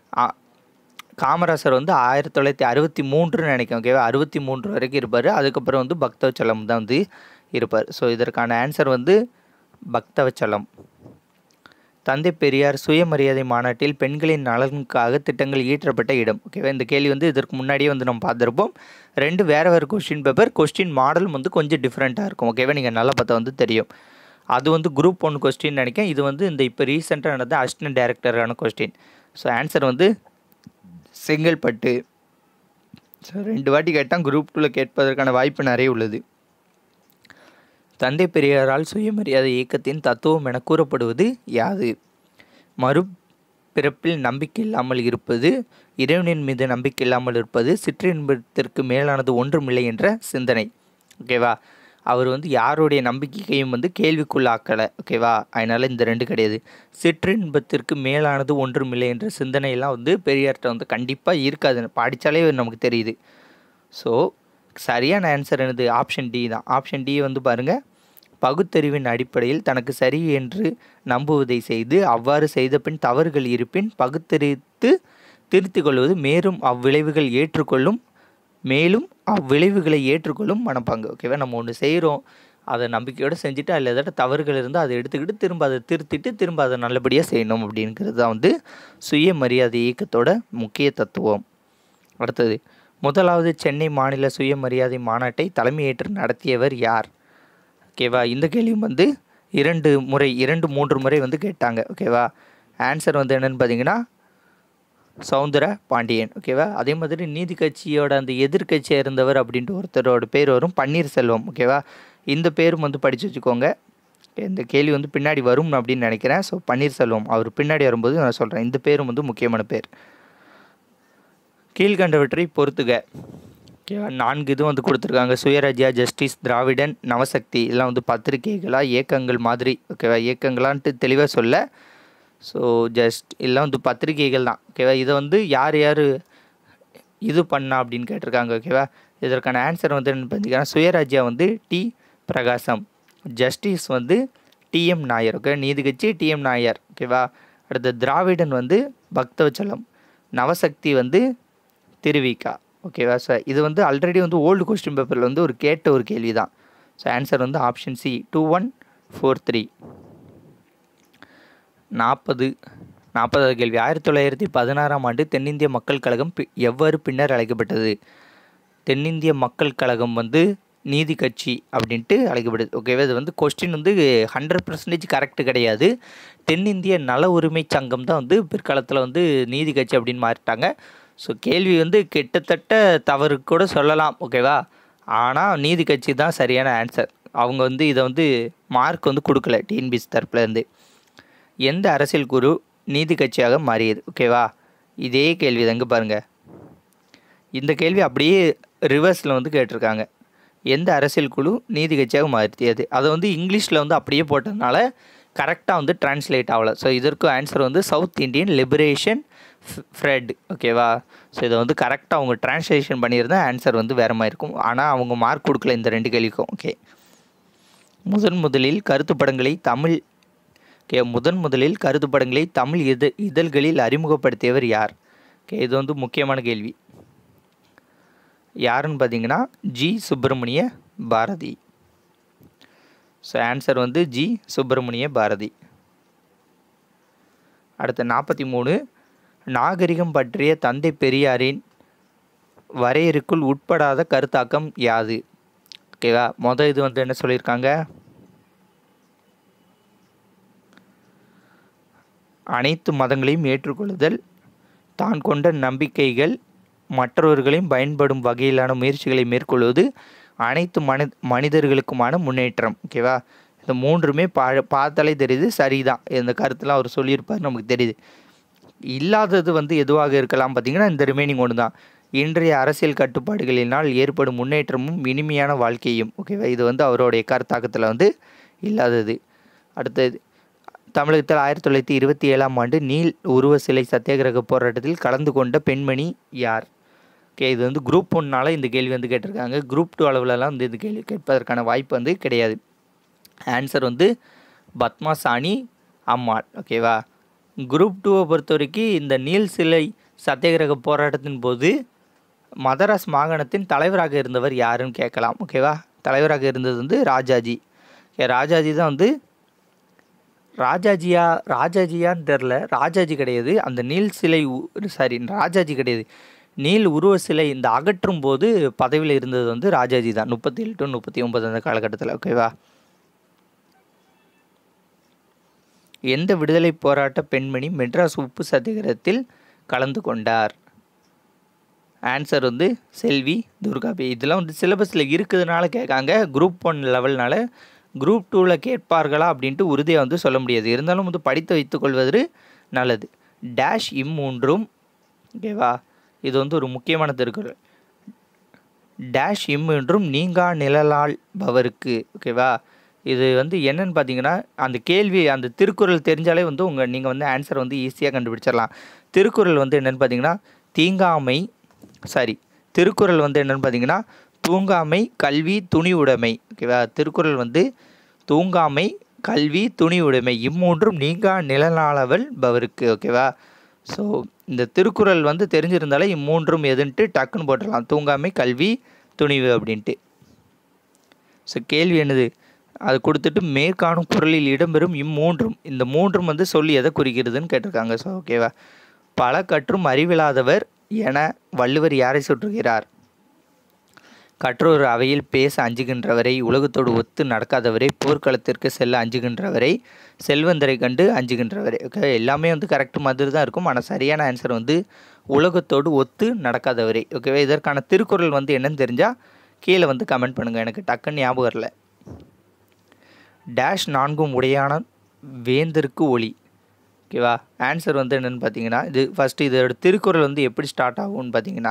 காமராசர் வந்து ஆயிரத்தி தொள்ளாயிரத்தி அறுபத்தி மூன்றுன்னு நினைக்கிறேன் ஓகேவா அறுபத்தி மூன்று வரைக்கும் இருப்பார் அதுக்கப்புறம் வந்து பக்தவச்சலம் தான் வந்து இருப்பார் ஸோ இதற்கான ஆன்சர் வந்து பக்தவச்சலம் தந்தை பெரியார் சுயமரியாதை மாநாட்டில் பெண்களின் நலனுக்காக திட்டங்கள் ஈற்றப்பட்ட இடம் ஓகேவா இந்த கேள்வி வந்து இதற்கு முன்னாடியே வந்து நம்ம பார்த்துருப்போம் ரெண்டு வேறு வேறு கொஸ்டின் பேப்பர் கொஸ்டின் மாடலும் வந்து கொஞ்சம் டிஃப்ரெண்ட்டாக இருக்கும் ஓகேவா நீங்கள் நல்லா பார்த்தா வந்து தெரியும் அது வந்து குரூப் ஒன் கொஸ்டின் நினைக்கிறேன் இது வந்து இந்த இப்போ ரீசெண்டாக நடந்த அசிஸ்டன்ட் டேரக்டரான கொஸ்டின் ஸோ ஆன்சர் வந்து செங்கல்பட்டு ஸோ ரெண்டு வாட்டி கேட்டால் குரூப் டூவில் கேட்பதற்கான வாய்ப்பு நிறைய உள்ளது தந்தை பெரியாரால் சுயமரியாதை இயக்கத்தின் தத்துவம் என கூறப்படுவது யாது மறு பிறப்பில் நம்பிக்கை இல்லாமல் இருப்பது இறைவனின் மீது நம்பிக்கை இல்லாமல் இருப்பது சிற்றின்பத்திற்கு மேலானது ஒன்றுமில்லை என்ற சிந்தனை ஓகேவா அவர் வந்து யாருடைய நம்பிக்கையும் வந்து கேள்விக்குள்ளாக்கலை ஓகேவா அதனால் இந்த ரெண்டு கிடையாது சிற்றின்பத்திற்கு மேலானது ஒன்றுமில்லை என்ற சிந்தனையெல்லாம் வந்து பெரியார்கிட்ட வந்து கண்டிப்பாக இருக்காது படித்தாலே நமக்கு தெரியுது ஸோ சரியான ஆன்சர் என்னது ஆப்ஷன் டி தான் ஆப்ஷன் டி வந்து பாருங்கள் பகுத்தறிவின் அடிப்படையில் தனக்கு சரி என்று நம்புவதை செய்து அவ்வாறு செய்த பின் தவறுகள் இருப்பின் பகுத்தறித்து திருத்திக் கொள்வது மேலும் அவ்விளைவுகள் ஏற்றுக்கொள்ளும் மேலும் அவ்விளைவுகளை ஏற்றுக்கொள்ளும் மனப்பாங்கு ஓகேவா நம்ம ஒன்று செய்கிறோம் அதை நம்பிக்கையோடு செஞ்சுட்டு அதில் ஏதாவது தவறுகள் இருந்தால் அதை எடுத்துக்கிட்டு திரும்ப அதை திருத்திட்டு திரும்ப அதை நல்லபடியாக செய்யணும் அப்படிங்கிறது தான் வந்து சுயமரியாதை இயக்கத்தோட முக்கிய தத்துவம் அடுத்தது முதலாவது சென்னை மாநில சுயமரியாதை மாநாட்டை தலைமையேற்று நடத்தியவர் யார் ஓகேவா இந்த கேள்வியும் வந்து இரண்டு முறை இரண்டு மூன்று முறை வந்து கேட்டாங்க ஓகேவா ஆன்சர் வந்து என்னென்னு பார்த்தீங்கன்னா சவுந்தர பாண்டியன் ஓகேவா அதே மாதிரி நீதி கட்சியோட அந்த எதிர்கட்சியாக இருந்தவர் அப்படின்ட்டு ஒருத்தரோட பேர் வரும் பன்னீர்செல்வம் ஓகேவா இந்த பேரும் வந்து படித்து வச்சுக்கோங்க இந்த கேள்வி வந்து பின்னாடி வரும் அப்படின்னு நினைக்கிறேன் ஸோ பன்னீர்செல்வம் அவர் பின்னாடி வரும்போது நான் சொல்கிறேன் இந்த பேரும் வந்து முக்கியமான பேர் கீழ்கண்டவற்றை பொறுத்துக ஓகேவா நான்கு இது வந்து கொடுத்துருக்காங்க சுயராஜ்யா ஜஸ்டிஸ் திராவிடன் நவசக்தி இதெல்லாம் வந்து பத்திரிகைகளா இயக்கங்கள் மாதிரி ஓகேவா இயக்கங்களான்ட்டு தெளிவாக சொல்ல ஸோ ஜஸ்ட் இதெல்லாம் வந்து பத்திரிகைகள் தான் ஓகேவா இதை வந்து யார் யார் இது பண்ணா அப்படின்னு கேட்டிருக்காங்க ஓகேவா இதற்கான ஆன்சர் வந்து என்ன பார்த்தீங்கன்னா சுயராஜ்யா வந்து டி பிரகாசம் ஜஸ்டிஸ் வந்து டிஎம் நாயர் ஓகே நீதி கட்சி டிஎம் நாயர் ஓகேவா அடுத்து திராவிடன் வந்து பக்தவச்சலம் நவசக்தி வந்து திருவிக்கா ஓகேவா சார் இது வந்து ஆல்ரெடி வந்து ஓல்டு கொஸ்டின் பேப்பரில் வந்து ஒரு கேட்ட ஒரு கேள்வி தான் ஸோ ஆன்சர் வந்து option C two one four three நாற்பது நாற்பதாவது கேள்வி ஆயிரத்தி தொள்ளாயிரத்தி பதினாறாம் ஆண்டு தென்னிந்திய மக்கள் கழகம் பி- எவ்வாறு பின்னர் அழைக்கப்பட்டது தென்னிந்திய மக்கள் கழகம் வந்து நீதி கட்சி அப்படின்ட்டு அழைக்கப்படுது ஓகேவா இது வந்து கொஸ்டின் வந்து ஹண்ட்ரட் பர்சன்டேஜ் கரெக்ட் கிடையாது தென்னிந்திய நல உரிமை சங்கம் தான் வந்து பிற்காலத்தில் வந்து நீதி கட்சி அப்படின்னு மாறிட்டாங்க ஸோ கேள்வி வந்து கிட்டத்தட்ட தவறு கூட சொல்லலாம் ஓகேவா ஆனால் நீதி கட்சி தான் சரியான ஆன்சர் அவங்க வந்து இதை வந்து மார்க் வந்து கொடுக்கல டிஎன்பிஎஸ் தரப்புலேருந்து எந்த அரசியல் குரு நீதி கட்சியாக மாறியது ஓகேவா இதே கேள்வி தாங்க பாருங்கள் இந்த கேள்வி அப்படியே ரிவர்ஸில் வந்து கேட்டிருக்காங்க எந்த அரசியல் குழு நீதி கட்சியாக மாற்றியது அதை வந்து இங்கிலீஷில் வந்து அப்படியே போட்டதுனால கரெக்டாக வந்து டிரான்ஸ்லேட் ஆகலை ஸோ இதற்கு ஆன்சர் வந்து சவுத் இந்தியன் லிபரேஷன் ஃப்ரெட் ஓகேவா ஸோ இதை வந்து கரெக்டாக அவங்க டிரான்ஸ்லேஷன் பண்ணியிருந்தா ஆன்சர் வந்து வேறு மாதிரி இருக்கும் ஆனால் அவங்க மார்க் கொடுக்கல இந்த ரெண்டு கேள்விக்கும் ஓகே முதன் முதலில் கருத்து படங்களை தமிழ் ஓகே முதன் முதலில் கருத்து படங்களை தமிழ் இத இதழ்களில் அறிமுகப்படுத்தியவர் யார் ஓகே இது வந்து முக்கியமான கேள்வி யாருன்னு பார்த்தீங்கன்னா G Subramania Bharathi so answer வந்து ஜி சுப்பிரமணிய பாரதி அடுத்த நாற்பத்தி மூணு நாகரிகம் பற்றிய தந்தை பெரியாரின் வரையறுக்குள் உட்படாத கருத்தாக்கம் யாது ஓகேவா மொதல் இது வந்து என்ன சொல்லியிருக்காங்க அனைத்து மதங்களையும் ஏற்றுக்கொள்ளுதல் தான் கொண்ட நம்பிக்கைகள் மற்றவர்களையும் பயன்படும் வகையிலான முயற்சிகளை மேற்கொள்வது அனைத்து மனி மனிதர்களுக்குமான முன்னேற்றம் ஓகேவா இந்த மூன்றுமே பா பார்த்தாலே தெரியுது சரிதான் இந்த கருத்துலாம் அவர் சொல்லியிருப்பார் நமக்கு தெரியுது இல்லாதது வந்து எதுவாக இருக்கலாம் பார்த்தீங்கன்னா இந்த ரிமைனிங் ஒன்று தான் இன்றைய அரசியல் கட்டுப்பாடுகளினால் ஏற்படும் முன்னேற்றமும் இனிமையான வாழ்க்கையும் ஓகேவா இது வந்து அவருடைய கருத்தாக்கத்தில் வந்து இல்லாதது அடுத்தது தமிழகத்தில் ஆயிரத்தி தொள்ளாயிரத்தி இருபத்தி ஏழாம் ஆண்டு நீல் உருவ சிலை சத்தியாகிரக போராட்டத்தில் கலந்து கொண்ட பெண்மணி யார் ஓகே இது வந்து குரூப் ஒன்னால் இந்த கேள்வி வந்து கேட்டிருக்காங்க குரூப் டூ அளவுலலாம் வந்து இந்த கேள்வி கேட்பதற்கான வாய்ப்பு வந்து கிடையாது ஆன்சர் வந்து பத்மா சாணி அம்மாள் ஓகேவா குரூப் டூவை பொறுத்த வரைக்கும் இந்த நீல் சிலை சத்தியாகிரக போராட்டத்தின் போது மதராஸ் மாகாணத்தின் தலைவராக இருந்தவர் யாருன்னு கேட்கலாம் ஓகேவா தலைவராக இருந்தது வந்து ராஜாஜி ஓகே ராஜாஜி தான் வந்து ராஜாஜியா ராஜாஜியான்னு தெரில ராஜாஜி கிடையாது அந்த நீல் சிலை சாரி ராஜாஜி கிடையாது நீல் உருவ சிலை இந்த அகற்றும் போது பதவியில் இருந்தது வந்து ராஜாஜி தான் முப்பத்தி ஏழு டு முப்பத்தி ஒன்பது அந்த காலகட்டத்தில் ஓகேவா எந்த விடுதலை போராட்ட பெண்மணி மெட்ராஸ் உப்பு சத்தியாகிரகத்தில் கலந்து கொண்டார் ஆன்சர் வந்து செல்வி துர்காபி இதெல்லாம் வந்து சிலபஸில் இருக்கிறதுனால கேட்காங்க குரூப் ஒன் லெவல்னால குரூப் டூவில் கேட்பார்களா அப்படின்ட்டு உறுதியாக வந்து சொல்ல முடியாது இருந்தாலும் வந்து படித்து வைத்துக்கொள்வது நல்லது டேஷ் இம்மூன்றும் ஓகேவா இது வந்து ஒரு முக்கியமான திருக்குறள் டேஷ் இம்மூன்றும் நீங்கா நிழலால் பவருக்கு ஓகேவா இது வந்து என்னன்னு பார்த்தீங்கன்னா அந்த கேள்வி அந்த திருக்குறள் தெரிஞ்சாலே வந்து உங்கள் நீங்கள் வந்து ஆன்சர் வந்து ஈஸியாக கண்டுபிடிச்சிடலாம் திருக்குறள் வந்து என்னென்னு பார்த்தீங்கன்னா தீங்காமை சாரி திருக்குறள் வந்து என்னென்னு பார்த்தீங்கன்னா தூங்காமை கல்வி துணி உடைமை ஓகேவா திருக்குறள் வந்து தூங்காமை கல்வி துணி உடைமை இம்மூன்றும் நீங்கா நிலநாளவல் பவருக்கு ஓகேவா ஸோ இந்த திருக்குறள் வந்து தெரிஞ்சிருந்தாலே இம்மூன்றும் எதுன்ட்டு டக்குன்னு போட்டுடலாம் தூங்காமை கல்வி துணிவு அப்படின்ட்டு ஸோ கேள்வி என்னது அது கொடுத்துட்டு மேற்காணும் குரலில் இடம்பெறும் இம்மூன்றும் இந்த மூன்றும் வந்து சொல்லி எதை குறிக்கிறதுன்னு கேட்டிருக்காங்க ஸோ ஓகேவா பல கற்றும் அறிவில்லாதவர் என வள்ளுவர் யாரை சுற்றுகிறார் கற்றோர் அவையில் பேச அஞ்சுகின்றவரை உலகத்தோடு ஒத்து நடக்காதவரை போர்க்களத்திற்கு செல்ல அஞ்சுகின்றவரை செல்வந்தரை கண்டு அஞ்சுகின்றவரை ஓகே எல்லாமே வந்து கரெக்ட் மாதிரி தான் இருக்கும் ஆனால் சரியான ஆன்சர் வந்து உலகத்தோடு ஒத்து நடக்காதவரை ஓகேவா இதற்கான திருக்குறள் வந்து என்னன்னு தெரிஞ்சால் கீழே வந்து கமெண்ட் பண்ணுங்கள் எனக்கு டக்குன்னு ஞாபகம் வரல டேஷ் நான்கும் உடையான வேந்தருக்கு ஒளி ஓகேவா ஆன்சர் வந்து என்னென்னு பார்த்தீங்கன்னா இது ஃபஸ்ட்டு இதோட திருக்குறள் வந்து எப்படி ஸ்டார்ட் ஆகும்னு பார்த்தீங்கன்னா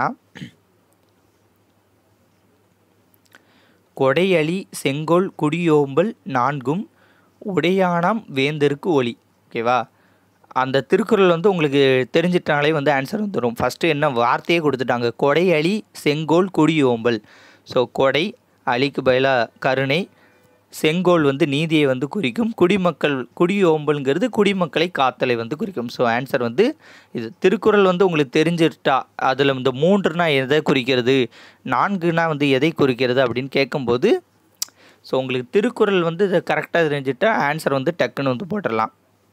கொடையளி செங்கோல் குடியோம்பல் நான்கும் உடையானாம் வேந்தருக்கு ஒளி ஓகேவா அந்த திருக்குறள் வந்து உங்களுக்கு தெரிஞ்சிட்டாலே வந்து ஆன்சர் வந்துடும் ஃபஸ்ட்டு என்ன வார்த்தையே கொடுத்துட்டாங்க கொடையளி செங்கோல் குடியோம்பல் ஸோ கொடை அலிக்கு பதிலாக கருணை செங்கோல் வந்து நீதியை வந்து குறிக்கும் குடிமக்கள் குடியோம்பல்ங்கிறது குடிமக்களை காத்தலை வந்து குறிக்கும் ஸோ ஆன்சர் வந்து இது திருக்குறள் வந்து உங்களுக்கு தெரிஞ்சிட்டா அதில் இந்த மூன்றுனா எதை குறிக்கிறது நான்குனா வந்து எதை குறிக்கிறது அப்படின்னு கேட்கும்போது ஸோ உங்களுக்கு திருக்குறள் வந்து இதை கரெக்டாக தெரிஞ்சிட்டா ஆன்சர் வந்து டக்குன்னு வந்து போட்டுடலாம்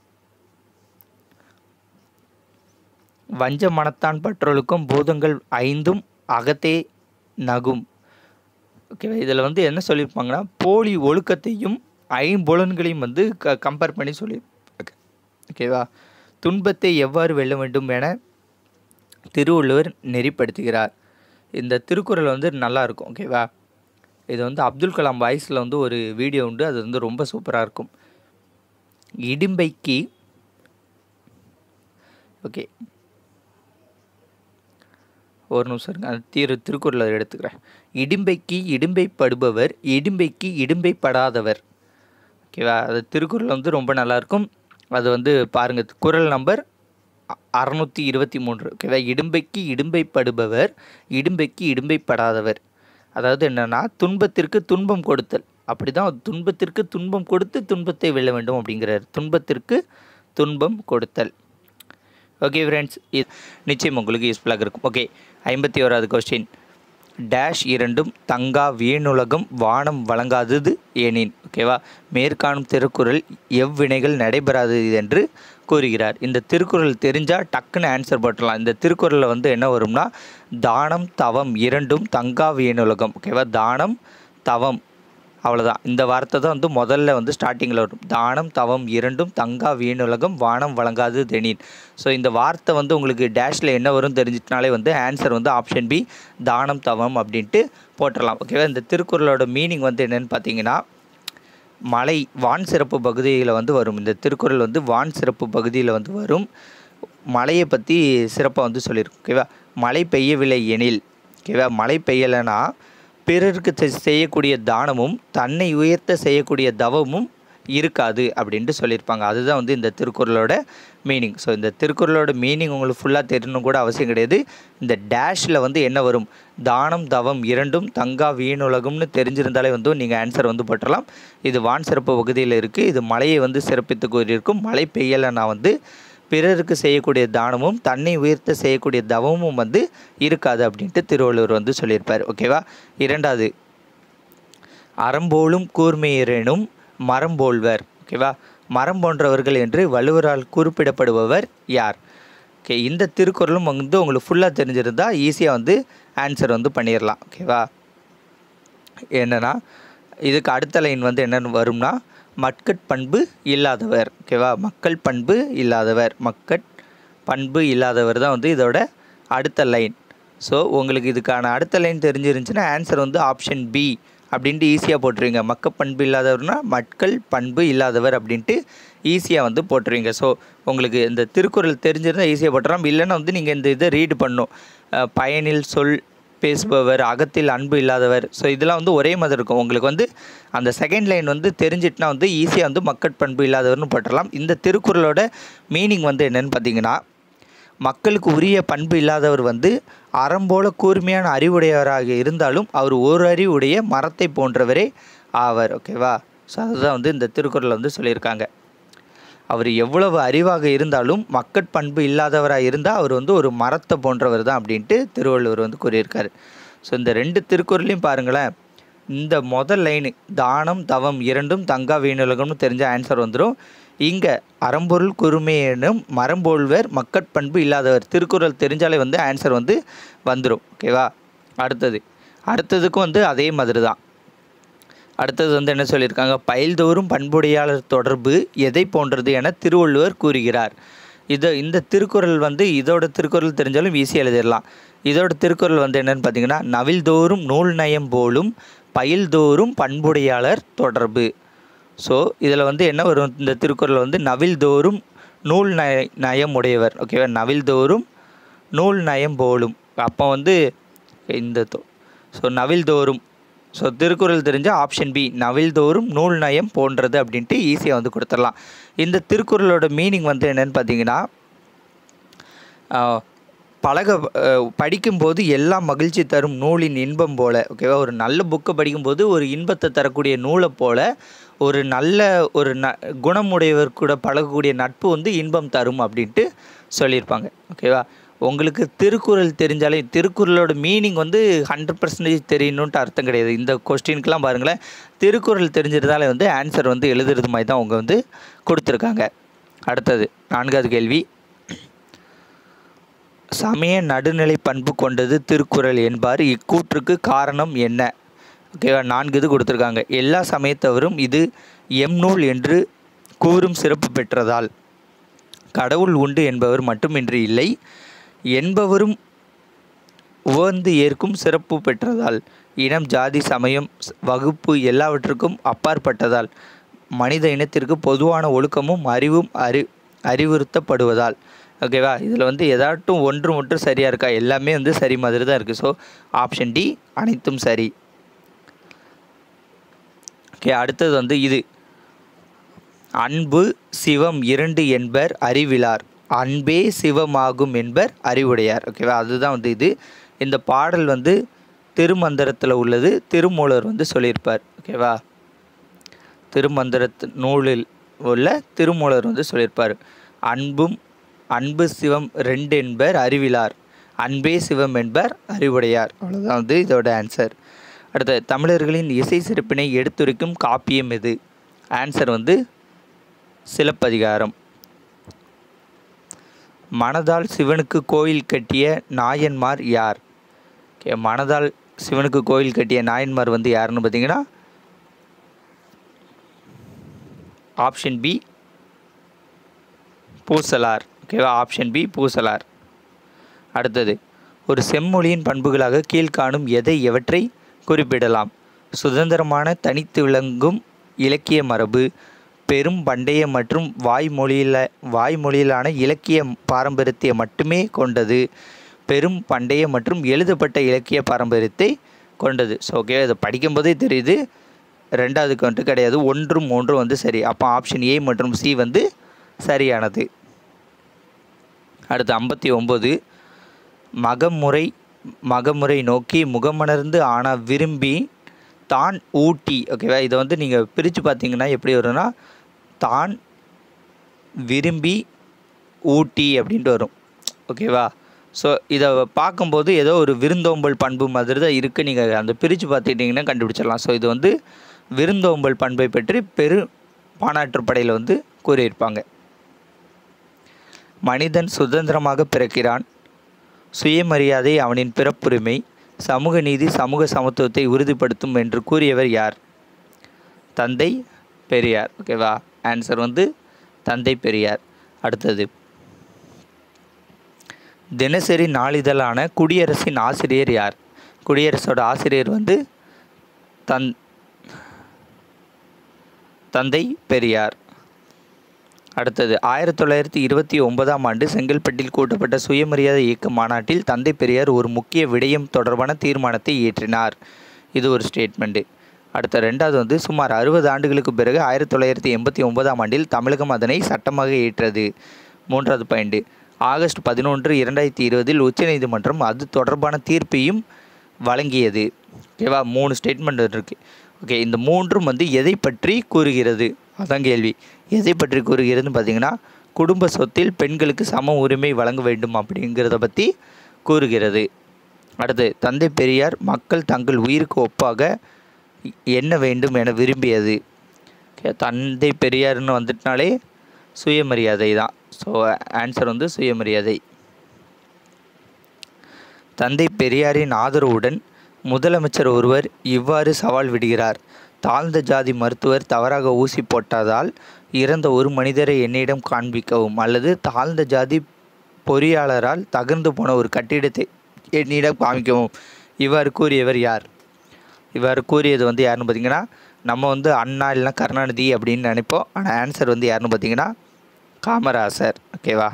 வஞ்ச மனத்தான் பற்றொழுக்கும் பூதங்கள் ஐந்தும் அகத்தே நகும் ஓகேவா இதில் வந்து என்ன சொல்லியிருப்பாங்கன்னா போலி ஒழுக்கத்தையும் ஐம்புலன்களையும் வந்து க கம்பேர் பண்ணி சொல்லி ஓகேவா துன்பத்தை எவ்வாறு வெல்ல வேண்டும் என திருவள்ளுவர் நெறிப்படுத்துகிறார் இந்த திருக்குறள் வந்து நல்லா இருக்கும் ஓகேவா இது வந்து அப்துல் கலாம் வாய்ஸில் வந்து ஒரு வீடியோ உண்டு அது வந்து ரொம்ப சூப்பராக இருக்கும் இடிம்பைக்கு ஓகே ஒரு நிமிஷம் இருங்க அந்த திரு திருக்குறளை எடுத்துக்கிறேன் இடிம்பைக்கு இடிம்பைப்படுபவர் இடிம்பைக்கு இடிம்பைப்படாதவர் ஓகேவா அது திருக்குறள் வந்து ரொம்ப நல்லாயிருக்கும் அது வந்து பாருங்கள் குறள் நம்பர் அறநூற்றி இருபத்தி மூன்று ஓகேவா இடும்பைக்கு இடும்பைப்படுபவர் இடும்பைக்கு இடும்பைப்படாதவர் அதாவது என்னென்னா துன்பத்திற்கு துன்பம் கொடுத்தல் அப்படி தான் துன்பத்திற்கு துன்பம் கொடுத்து துன்பத்தை வெல்ல வேண்டும் அப்படிங்கிறார் துன்பத்திற்கு துன்பம் கொடுத்தல் ஓகே ஃப்ரெண்ட்ஸ் இது நிச்சயம் உங்களுக்கு யூஸ்ஃபுல்லாக இருக்கும் ஓகே ஐம்பத்தி ஓராவது கொஸ்டின் டேஷ் இரண்டும் தங்கா வீணுலகம் வானம் வழங்காதது ஏனின் ஓகேவா மேற்காணும் திருக்குறள் எவ்வினைகள் நடைபெறாதது என்று கூறுகிறார் இந்த திருக்குறள் தெரிஞ்சால் டக்குன்னு ஆன்சர் போட்டலாம் இந்த திருக்குறளில் வந்து என்ன வரும்னா தானம் தவம் இரண்டும் தங்கா வீணுலகம் ஓகேவா தானம் தவம் அவ்வளோதான் இந்த வார்த்தை தான் வந்து முதல்ல வந்து ஸ்டார்டிங்கில் வரும் தானம் தவம் இரண்டும் தங்கா வீணுலகம் வானம் வழங்காது தெனின் ஸோ இந்த வார்த்தை வந்து உங்களுக்கு டேஷில் என்ன வரும் தெரிஞ்சிட்டனாலே வந்து ஆன்சர் வந்து ஆப்ஷன் பி தானம் தவம் அப்படின்ட்டு போட்டுடலாம் ஓகேவா இந்த திருக்குறளோட மீனிங் வந்து என்னென்னு பார்த்தீங்கன்னா மலை வான் சிறப்பு பகுதியில் வந்து வரும் இந்த திருக்குறள் வந்து வான் சிறப்பு பகுதியில் வந்து வரும் மலையை பற்றி சிறப்பாக வந்து சொல்லியிருக்கும் ஓகேவா மழை பெய்யவில்லை எனில் ஓகேவா மழை பெய்யலைன்னா பிறருக்கு செ- செய்யக்கூடிய தானமும் தன்னை உயர்த்த செய்யக்கூடிய தவமும் இருக்காது அப்படின்ட்டு சொல்லியிருப்பாங்க அதுதான் வந்து இந்த திருக்குறளோட மீனிங் ஸோ இந்த திருக்குறளோட மீனிங் உங்களுக்கு ஃபுல்லாக தெரியணும் கூட அவசியம் கிடையாது இந்த டேஷில் வந்து என்ன வரும் தானம் தவம் இரண்டும் தங்கா வீணுலகம்னு தெரிஞ்சிருந்தாலே வந்து நீங்கள் ஆன்சர் வந்து போட்டுடலாம் இது வான் சிறப்பு பகுதியில் இருக்குது இது மலையை வந்து சிறப்பித்து கூறியிருக்கும் மழை பெய்யலைன்னா வந்து பிறருக்கு செய்யக்கூடிய தானமும் தன்னை உயர்த்த செய்யக்கூடிய தவமும் வந்து இருக்காது அப்படின்ட்டு திருவள்ளுவர் வந்து சொல்லியிருப்பார் ஓகேவா இரண்டாவது அறம்போலும் கூர்மையரேனும் மரம் போல்வர் ஓகேவா மரம் போன்றவர்கள் என்று வள்ளுவரால் குறிப்பிடப்படுபவர் யார் ஓகே இந்த திருக்குறளும் வந்து உங்களுக்கு ஃபுல்லாக தெரிஞ்சிருந்தா ஈஸியாக வந்து ஆன்சர் வந்து பண்ணிடலாம் ஓகேவா என்னன்னா இதுக்கு அடுத்த லைன் வந்து என்னென்னு வரும்னா மக்கட் பண்பு இல்லாதவர் ஓகேவா மக்கள் பண்பு இல்லாதவர் மக்கட் பண்பு இல்லாதவர் தான் வந்து இதோட அடுத்த லைன் ஸோ உங்களுக்கு இதுக்கான அடுத்த லைன் தெரிஞ்சிருந்துச்சுன்னா ஆன்சர் வந்து ஆப்ஷன் பி அப்படின்ட்டு ஈஸியாக போட்டுருவீங்க மக்க பண்பு இல்லாதவர்னா மக்கள் பண்பு இல்லாதவர் அப்படின்ட்டு ஈஸியாக வந்து போட்டுருவீங்க ஸோ உங்களுக்கு இந்த திருக்குறள் தெரிஞ்சிருந்தால் ஈஸியாக போட்டுறலாம் இல்லைன்னா வந்து நீங்கள் இந்த இதை ரீடு பண்ணணும் அஹ் பயனில் சொல் பேசுபவர் அகத்தில் அன்பு இல்லாதவர் ஸோ இதெல்லாம் வந்து ஒரே மாதிரி இருக்கும் உங்களுக்கு வந்து அந்த செகண்ட் லைன் வந்து தெரிஞ்சிட்டுனா வந்து ஈஸியாக வந்து மக்கட் பண்பு இல்லாதவர்னு போட்டுடலாம் இந்த திருக்குறளோட மீனிங் வந்து என்னன்னு பார்த்தீங்கன்னா மக்களுக்கு உரிய பண்பு இல்லாதவர் வந்து அறம்போல கூர்மையான அறிவுடையவராக இருந்தாலும் அவர் ஒரு அறிவுடைய மரத்தை போன்றவரே ஆவர் ஓகேவா ஸோ அதுதான் வந்து இந்த திருக்குறளில் வந்து சொல்லியிருக்காங்க அவர் எவ்வளவு அறிவாக இருந்தாலும் மக்கட் பண்பு இல்லாதவராக இருந்தால் அவர் வந்து ஒரு மரத்தை போன்றவர் தான் அப்படின்ட்டு திருவள்ளுவர் வந்து கூறியிருக்காரு ஸோ இந்த ரெண்டு திருக்குறளையும் பாருங்களேன் இந்த முதல் லைனு தானம் தவம் இரண்டும் தங்கா வீணுலகம்னு தெரிஞ்ச ஆன்சர் வந்துடும் இங்கே அறம்பொருள் குறுமையெனும் மரம்போல்வர் மக்கட் பண்பு இல்லாதவர் திருக்குறள் தெரிஞ்சாலே வந்து ஆன்சர் வந்து வந்துடும் ஓகேவா அடுத்தது அடுத்ததுக்கும் வந்து அதே மாதிரி தான் அடுத்தது வந்து என்ன சொல்லியிருக்காங்க பயில்தோறும் பண்புடையாளர் தொடர்பு எதை போன்றது என திருவள்ளுவர் கூறுகிறார் இது இந்த திருக்குறள் வந்து இதோட திருக்குறள் தெரிஞ்சாலும் ஈஸியாக எழுதிடலாம் இதோட திருக்குறள் வந்து என்னன்னு பார்த்தீங்கன்னா நவில்தோறும் நூல் நயம் போலும் பயில்தோறும் பண்புடையாளர் தொடர்பு ஸோ இதில் வந்து என்ன வரும் இந்த திருக்குறள் வந்து நவில்தோறும் நூல் நய நயம் உடையவர் ஓகேவா நவில்தோறும் நூல் நயம் போலும் அப்போ வந்து இந்த ஸோ நவில்தோறும் ஸோ திருக்குறள் தெரிஞ்ச ஆப்ஷன் பி நவில்தோறும் நூல் நயம் போன்றது அப்படின்ட்டு ஈஸியாக வந்து கொடுத்துடலாம் இந்த திருக்குறளோட மீனிங் வந்து என்னன்னு பார்த்தீங்கன்னா ஆஹ், பழக அஹ், படிக்கும்போது எல்லாம் மகிழ்ச்சி தரும் நூலின் இன்பம் போல ஓகேவா ஒரு நல்ல புக்கை படிக்கும்போது ஒரு இன்பத்தை தரக்கூடிய நூலை போல ஒரு நல்ல ஒரு ந குணமுடையவர் கூட பழகக்கூடிய நட்பு வந்து இன்பம் தரும் அப்படின்ட்டு சொல்லியிருப்பாங்க ஓகேவா உங்களுக்கு திருக்குறள் தெரிஞ்சாலே திருக்குறளோட மீனிங் வந்து ஹண்ட்ரட் பர்சன்டேஜ் தெரியணுன்ட்டு அர்த்தம் கிடையாது இந்த கொஸ்டினுக்கெலாம் பாருங்களேன் திருக்குறள் தெரிஞ்சிருந்தாலே வந்து ஆன்சர் வந்து எழுதுறது மாதிரி தான் அவங்க வந்து கொடுத்துருக்காங்க அடுத்தது நான்காவது கேள்வி சமய நடுநிலை பண்பு கொண்டது திருக்குறள் என்பார் இக்கூற்றுக்கு காரணம் என்ன ஓகேவா நான்கு இது கொடுத்துருக்காங்க எல்லா சமயத்தவரும் இது எம் நூல் என்று கூறும் சிறப்பு பெற்றதால் கடவுள் உண்டு என்பவர் மட்டுமின்றி இல்லை என்பவரும் உவந்து ஏற்கும் சிறப்பு பெற்றதால் இனம் ஜாதி சமயம் ஸ்- வகுப்பு எல்லாவற்றுக்கும் அப்பாற்பட்டதால் மனித இனத்திற்கு பொதுவான ஒழுக்கமும் அறிவும் அறி அறிவுறுத்தப்படுவதால் ஓகேவா இதில் வந்து எதாட்டும் ஒன்று மட்டும் சரியாக இருக்கா எல்லாமே வந்து சரி மாதிரி தான் இருக்குது ஸோ ஆப்ஷன் டி அனைத்தும் சரி ஓகே அடுத்தது வந்து இது அன்பு சிவம் இரண்டு என்பர் அறிவிலார் அன்பே சிவமாகும் என்பர் அறிவுடையார் ஓகேவா அதுதான் வந்து இது இந்த பாடல் வந்து திருமந்திரத்தில் உள்ளது திருமூலர் வந்து சொல்லியிருப்பார் ஓகேவா திருமந்திரத்து நூலில் உள்ள திருமூலர் வந்து சொல்லியிருப்பார் அன்பும் அன்பு சிவம் ரெண்டு என்பர் அறிவிலார் அன்பே சிவம் என்பர் அறிவுடையார் அவ்வளோதான் வந்து இதோட ஆன்சர் அடுத்து தமிழர்களின் இசை சிறப்பினை எடுத்துரைக்கும் காப்பியம் எது ஆன்சர் வந்து சிலப்பதிகாரம் மனதால் சிவனுக்கு கோயில் கட்டிய நாயன்மார் யார் ஓகே மனதால் சிவனுக்கு கோயில் கட்டிய நாயன்மார் வந்து யாருன்னு பார்த்தீங்கன்னா ஆப்ஷன் பி பூசலார் ஓகேவா ஆப்ஷன் பி பூசலார் அடுத்தது ஒரு செம்மொழியின் பண்புகளாக கீழ்காணும் எதை எவற்றை குறிப்பிடலாம் சுதந்திரமான தனித்து விளங்கும் இலக்கிய மரபு பெரும் பண்டைய மற்றும் வாய்மொழியில வாய்மொழியிலான இலக்கிய பாரம்பரியத்தை மட்டுமே கொண்டது பெரும் பண்டைய மற்றும் எழுதப்பட்ட இலக்கிய பாரம்பரியத்தை கொண்டது ஸோ ஓகே இதை படிக்கும்போதே தெரியுது ரெண்டாவதுக்கு வந்துட்டு கிடையாது ஒன்றும் மூன்றும் வந்து சரி அப்போ ஆப்ஷன் ஏ மற்றும் சி வந்து சரியானது அடுத்து ஐம்பத்தி ஒம்பது மகமுறை மகமுறை நோக்கி முகமணர்ந்து ஆன விரும்பி தான் ஊட்டி ஓகேவா இதை வந்து நீங்கள் பிரித்து பார்த்தீங்கன்னா எப்படி வரும்னா தான் விரும்பி ஊட்டி அப்படின்ட்டு வரும் ஓகேவா ஸோ இதை பார்க்கும்போது ஏதோ ஒரு விருந்தோம்பல் பண்பு மாதிரி தான் இருக்குது நீங்கள் அந்த பிரித்து பார்த்துக்கிட்டிங்கன்னா கண்டுபிடிச்சிடலாம் ஸோ இது வந்து விருந்தோம்பல் பண்பை பற்றி பெரு பானாற்றுப்படையில் வந்து கூறியிருப்பாங்க மனிதன் சுதந்திரமாக பிறக்கிறான் சுயமரியாதை அவனின் பிறப்புரிமை சமூக நீதி சமூக சமத்துவத்தை உறுதிப்படுத்தும் என்று கூறியவர் யார் தந்தை பெரியார் ஓகேவா ஆன்சர் வந்து தந்தை பெரியார் அடுத்தது தினசரி நாளிதழான குடியரசின் ஆசிரியர் யார் குடியரசோட ஆசிரியர் வந்து தன் தந்தை பெரியார் அடுத்தது ஆயிரத்தி தொள்ளாயிரத்தி இருபத்தி ஒன்பதாம் ஆண்டு செங்கல்பட்டில் கூட்டப்பட்ட சுயமரியாதை இயக்க மாநாட்டில் தந்தை பெரியார் ஒரு முக்கிய விடயம் தொடர்பான தீர்மானத்தை இயற்றினார் இது ஒரு ஸ்டேட்மெண்ட்டு அடுத்த ரெண்டாவது வந்து சுமார் அறுபது ஆண்டுகளுக்கு பிறகு ஆயிரத்தி தொள்ளாயிரத்தி எண்பத்தி ஒன்பதாம் ஆண்டில் தமிழகம் அதனை சட்டமாக ஏற்றது மூன்றாவது பாயிண்ட் ஆகஸ்ட் பதினொன்று இரண்டாயிரத்தி இருபதில் உச்சநீதிமன்றம் அது தொடர்பான தீர்ப்பையும் வழங்கியது ஓகேவா மூணு ஸ்டேட்மெண்ட் இருக்குது ஓகே இந்த மூன்றும் வந்து எதை பற்றி கூறுகிறது அதான் கேள்வி எதை பற்றி கூறுகிறதுன்னு பார்த்தீங்கன்னா குடும்ப சொத்தில் பெண்களுக்கு சம உரிமை வழங்க வேண்டும் அப்படிங்கிறத பற்றி கூறுகிறது அடுத்து தந்தை பெரியார் மக்கள் தங்கள் உயிருக்கு ஒப்பாக என்ன வேண்டும் என விரும்பியது Okay, தந்தை பெரியார்னு வந்துட்டனாலே சுயமரியாதை தான் ஸோ ஆன்சர் வந்து சுயமரியாதை தந்தை பெரியாரின் ஆதரவுடன் முதலமைச்சர் ஒருவர் இவ்வாறு சவால் விடுகிறார் தாழ்ந்த ஜாதி மருத்துவர் தவறாக ஊசி போட்டதால் இறந்த ஒரு மனிதரை என்னிடம் காண்பிக்கவும் அல்லது தாழ்ந்த ஜாதி பொறியாளரால் தகர்ந்து போன ஒரு கட்டிடத்தை என்னிடம் காமிக்கவும் இவ்வாறு கூறியவர் யார் இவ்வாறு கூறியது வந்து யாருன்னு பார்த்தீங்கன்னா நம்ம வந்து அண்ணா இல்லைனா கருணாநிதி அப்படின்னு நினைப்போம் ஆனால் ஆன்சர் வந்து யாருன்னு பார்த்தீங்கன்னா காமராசர் ஓகேவா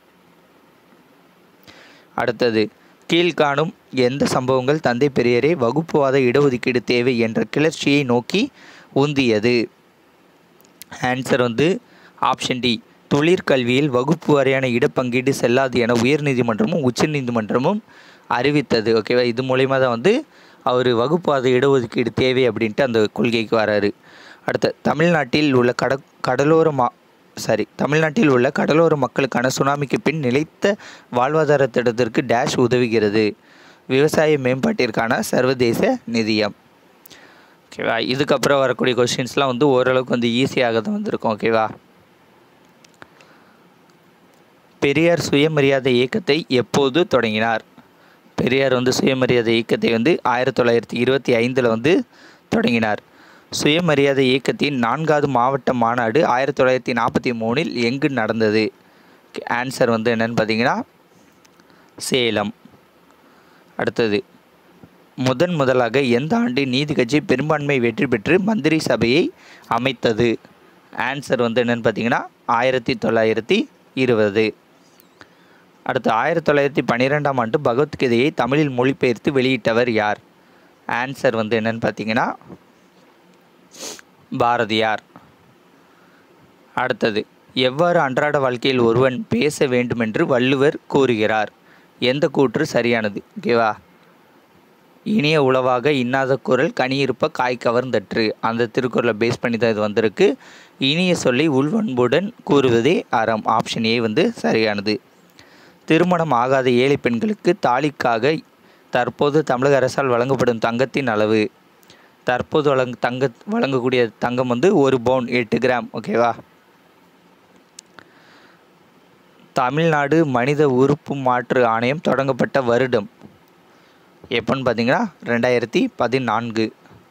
அடுத்தது கீழ்காணும் எந்த சம்பவங்கள் தந்தை பெரியாரை வகுப்புவாத இடஒதுக்கீடு தேவை என்ற கிளர்ச்சியை நோக்கி உந்தியது ஆன்சர் வந்து ஆப்ஷன் டி தொழிற்கல்வியில் வகுப்பு வாரியான இடப்பங்கீடு செல்லாது என உயர்நீதிமன்றமும் உச்சநீதிமன்றமும் அறிவித்தது ஓகேவா இது மூலயமா தான் வந்து அவர் வகுப்பாத இடஒதுக்கீடு தேவை அப்படின்ட்டு அந்த கொள்கைக்கு வராரு அடுத்த தமிழ்நாட்டில் உள்ள கட கடலோர மா சாரி தமிழ்நாட்டில் உள்ள கடலோர மக்களுக்கான சுனாமிக்கு பின் நிலைத்த வாழ்வாதார திட்டத்திற்கு டேஷ் உதவுகிறது விவசாய மேம்பாட்டிற்கான சர்வதேச நிதியம் ஓகேவா இதுக்கப்புறம் வரக்கூடிய கொஷின்ஸ்லாம் வந்து ஓரளவுக்கு வந்து ஈஸியாக தான் வந்திருக்கும் ஓகேவா பெரியார் சுயமரியாதை இயக்கத்தை எப்போது தொடங்கினார் பெரியார் வந்து சுயமரியாதை இயக்கத்தை வந்து ஆயிரத்தி தொள்ளாயிரத்தி இருபத்தி ஐந்தில் வந்து தொடங்கினார் சுயமரியாதை இயக்கத்தின் நான்காவது மாவட்ட மாநாடு ஆயிரத்தி தொள்ளாயிரத்தி நாற்பத்தி மூணில் எங்கு நடந்தது ஆன்சர் வந்து என்னன்னு பார்த்தீங்கன்னா சேலம் அடுத்தது முதன் முதலாக எந்த ஆண்டு நீதி கட்சி பெரும்பான்மை வெற்றி பெற்று மந்திரி சபையை அமைத்தது ஆன்சர் வந்து என்னன்னு பார்த்தீங்கன்னா ஆயிரத்தி தொள்ளாயிரத்தி இருபது அடுத்து ஆயிரத்தி தொள்ளாயிரத்தி பன்னிரெண்டாம் ஆண்டு பகவத்கீதையை தமிழில் மொழிபெயர்த்து வெளியிட்டவர் யார் ஆன்சர் வந்து என்னன்னு பார்த்தீங்கன்னா பாரதியார் அடுத்தது எவ்வாறு அன்றாட வாழ்க்கையில் ஒருவன் பேச வேண்டுமென்று வள்ளுவர் கூறுகிறார் எந்த கூற்று சரியானது ஓகேவா இனிய உளவாக இன்னாத குரல் கனியிருப்ப காய் கவர்ந்தற்று அந்த திருக்குறளை பேஸ் பண்ணி தான் இது வந்திருக்கு இனிய சொல்லி உள்வன்புடன் கூறுவதே அறம் ஆப்ஷன் ஏ வந்து சரியானது திருமணம் ஆகாத ஏழை பெண்களுக்கு தாலிக்காக தற்போது தமிழக அரசால் வழங்கப்படும் தங்கத்தின் அளவு தற்போது வழங்க தங்க வழங்கக்கூடிய தங்கம் வந்து ஒரு பவுன் எட்டு கிராம் ஓகேவா தமிழ்நாடு மனித உறுப்பு மாற்று ஆணையம் தொடங்கப்பட்ட வருடம் எப்போன்னு பார்த்தீங்கன்னா ரெண்டாயிரத்தி பதினான்கு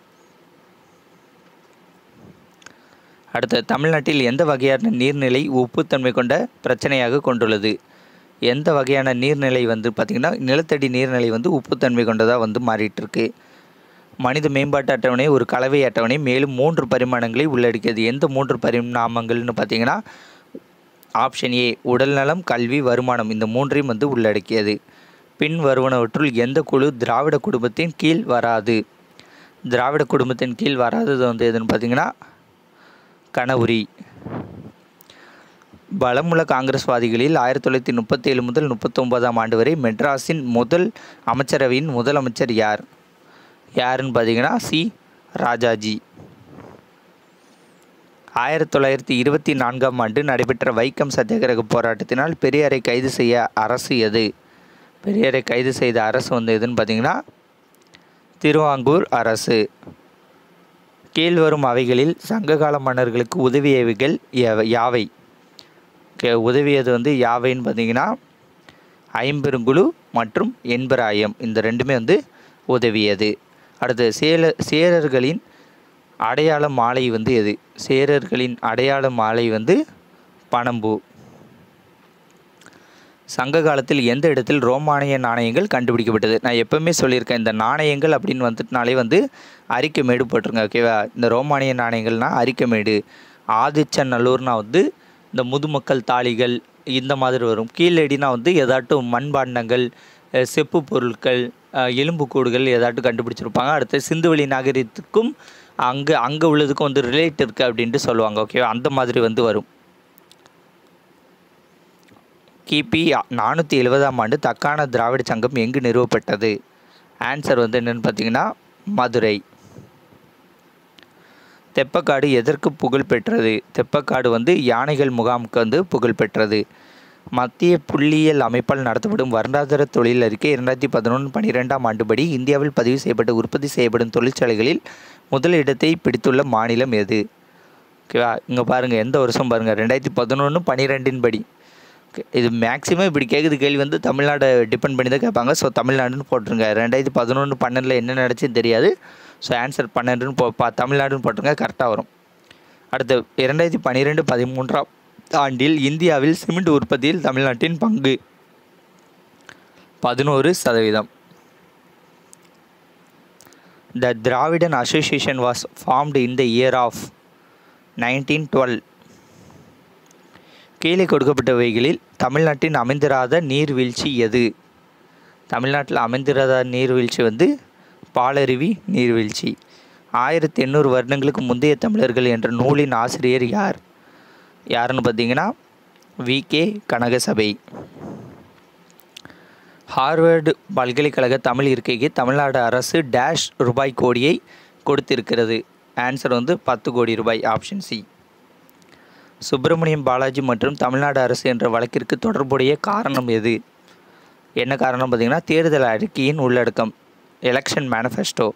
அடுத்த தமிழ்நாட்டில் எந்த வகையான நீர்நிலை உப்புத்தன்மை கொண்ட பிரச்சனையாக கொண்டுள்ளது எந்த வகையான நீர்நிலை வந்து பார்த்திங்கன்னா நிலத்தடி நீர்நிலை வந்து உப்புத்தன்மை கொண்டதாக வந்து மாறிட்டு இருக்கு மனித மேம்பாட்டு அட்டவணை ஒரு கலவை அட்டவணை மேலும் மூன்று பரிமாணங்களை உள்ளடக்கியது எந்த மூன்று பரிணாமங்கள்னு பார்த்தீங்கன்னா ஆப்ஷன் ஏ உடல்நலம் கல்வி வருமானம் இந்த மூன்றையும் வந்து உள்ளடக்கியது பின் வருவனவற்றுள் எந்த குழு திராவிட குடும்பத்தின் கீழ் வராது திராவிட குடும்பத்தின் கீழ் வராதது வந்து எதுன்னு பார்த்தீங்கன்னா கனவுரி பலமுள்ள காங்கிரஸ்வாதிகளில் ஆயிரத்தி தொள்ளாயிரத்தி முப்பத்தேழு முதல் முப்பத்தொன்பதாம் ஆண்டு வரை மெட்ராஸின் முதல் அமைச்சரவையின் முதலமைச்சர் யார் யாருன்னு பார்த்தீங்கன்னா சி ராஜாஜி ஆயிரத்தி தொள்ளாயிரத்தி இருபத்தி நான்காம் ஆண்டு நடைபெற்ற வைக்கம் சத்தியாகிரக போராட்டத்தினால் பெரியாரை கைது செய்ய அரசு எது பெரியாரை கைது செய்த அரசு வந்து எதுன்னு பார்த்தீங்கன்னா திருவாங்கூர் அரசு கீழ்வரும் அவைகளில் சங்ககால மன்னர்களுக்கு உதவியவைகள் எவ- யாவை கே உதவியது வந்து யாவைன்னு பார்த்தீங்கன்னா ஐம்பெருங்குழு மற்றும் எண்பராயம் இந்த ரெண்டுமே வந்து உதவியது அடுத்து சேல சேரர்களின் அடையாள மாலை வந்து எது சேரர்களின் அடையாள மாலை வந்து பனம்பூ சங்க காலத்தில் எந்த இடத்தில் ரோமானிய நாணயங்கள் கண்டுபிடிக்கப்பட்டது நான் எப்பவுமே சொல்லியிருக்கேன் இந்த நாணயங்கள் அப்படின்னு வந்துட்டுனாலே வந்து அரிக்கமேடு போட்டிருங்க ஓகேவா இந்த ரோமானிய நாணயங்கள்னா அரிக்கமேடு ஆதிச்சநல்லூர்னா வந்து இந்த முதுமக்கள் தாளிகள் இந்த மாதிரி வரும் கீழடினா வந்து ஏதாட்டும் மண்பாண்டங்கள் அஹ் செப்பு பொருட்கள் அஹ் எலும்புக்கூடுகள் ஏதாட்டும் கண்டுபிடிச்சிருப்பாங்க அடுத்து சிந்துவெளி நாகரிகத்துக்கும் அங்கே அங்கே உள்ளதுக்கும் வந்து ரிலேட் இருக்குது அப்படின்ட்டு சொல்லுவாங்க ஓகேவா அந்த மாதிரி வந்து வரும் கிபி நானூற்றி எழுபதாம் ஆண்டு தக்கான திராவிட சங்கம் எங்கு நிறுவப்பட்டது ஆன்சர் வந்து என்னென்னு பார்த்தீங்கன்னா மதுரை தெப்பக்காடு எதற்கு புகழ் பெற்றது தெப்பக்காடு வந்து யானைகள் முகாமுக்கு வந்து புகழ் பெற்றது மத்திய புள்ளியியல் அமைப்பால் நடத்தப்படும் வருடாந்திர தொழில் அறிக்கை இரண்டாயிரத்தி பதினொன்று பன்னிரெண்டாம் ஆண்டுபடி இந்தியாவில் பதிவு செய்யப்பட்ட உற்பத்தி செய்யப்படும் தொழிற்சாலைகளில் முதல் இடத்தை பிடித்துள்ள மாநிலம் எது ஓகேவா இங்கே பாருங்கள் எந்த வருஷம் பாருங்கள் ரெண்டாயிரத்தி பதினொன்று பன்னிரெண்டின் படி Okay, இது மேக்ஸிமம் இப்படி கேட்குறது கேள்வி வந்து தமிழ்நாடை டிபெண்ட் பண்ணி தான் கேட்பாங்க ஸோ தமிழ்நாடுன்னு போட்டுருங்க ரெண்டாயிரத்தி பதினொன்று பன்னெண்டில் என்ன நடந்துச்சுன்னு தெரியாது ஸோ ஆன்சர் பன்னெண்டுன்னு போ பா தமிழ்நாடுன்னு போட்டுருங்க கரெக்டாக வரும் அடுத்து இரண்டாயிரத்தி பன்னிரெண்டு பதிமூன்றாம் ஆண்டில் இந்தியாவில் சிமெண்ட் உற்பத்தியில் தமிழ்நாட்டின் பங்கு பதினோரு சதவீதம் the Dravidian association was formed in the year of nineteen twelve கீழே கொடுக்கப்பட்டவைகளில் தமிழ்நாட்டின் அமைந்திராத நீர்வீழ்ச்சி எது தமிழ்நாட்டில் அமைந்திராத நீர்வீழ்ச்சி வந்து பாலருவி நீர்வீழ்ச்சி ஆயிரத்தி எண்ணூறு வருடங்களுக்கு முந்தைய தமிழர்கள் என்ற நூலின் ஆசிரியர் யார் யாருன்னு பார்த்தீங்கன்னா வி கே கனகசபை ஹார்வர்டு பல்கலைக்கழக தமிழ் இருக்கைக்கு தமிழ்நாடு அரசு டேஷ் ரூபாய் கோடியை கொடுத்திருக்கிறது ஆன்சர் வந்து பத்து கோடி ரூபாய் ஆப்ஷன் சி சுப்பிரமணியம் பாலாஜி மற்றும் தமிழ்நாடு அரசு என்ற வழக்கிற்கு தொடர்புடைய காரணம் எது என்ன காரணம் பார்த்தீங்கன்னா தேர்தல் அறிக்கையின் உள்ளடக்கம் எலெக்ஷன் மேனிஃபெஸ்டோ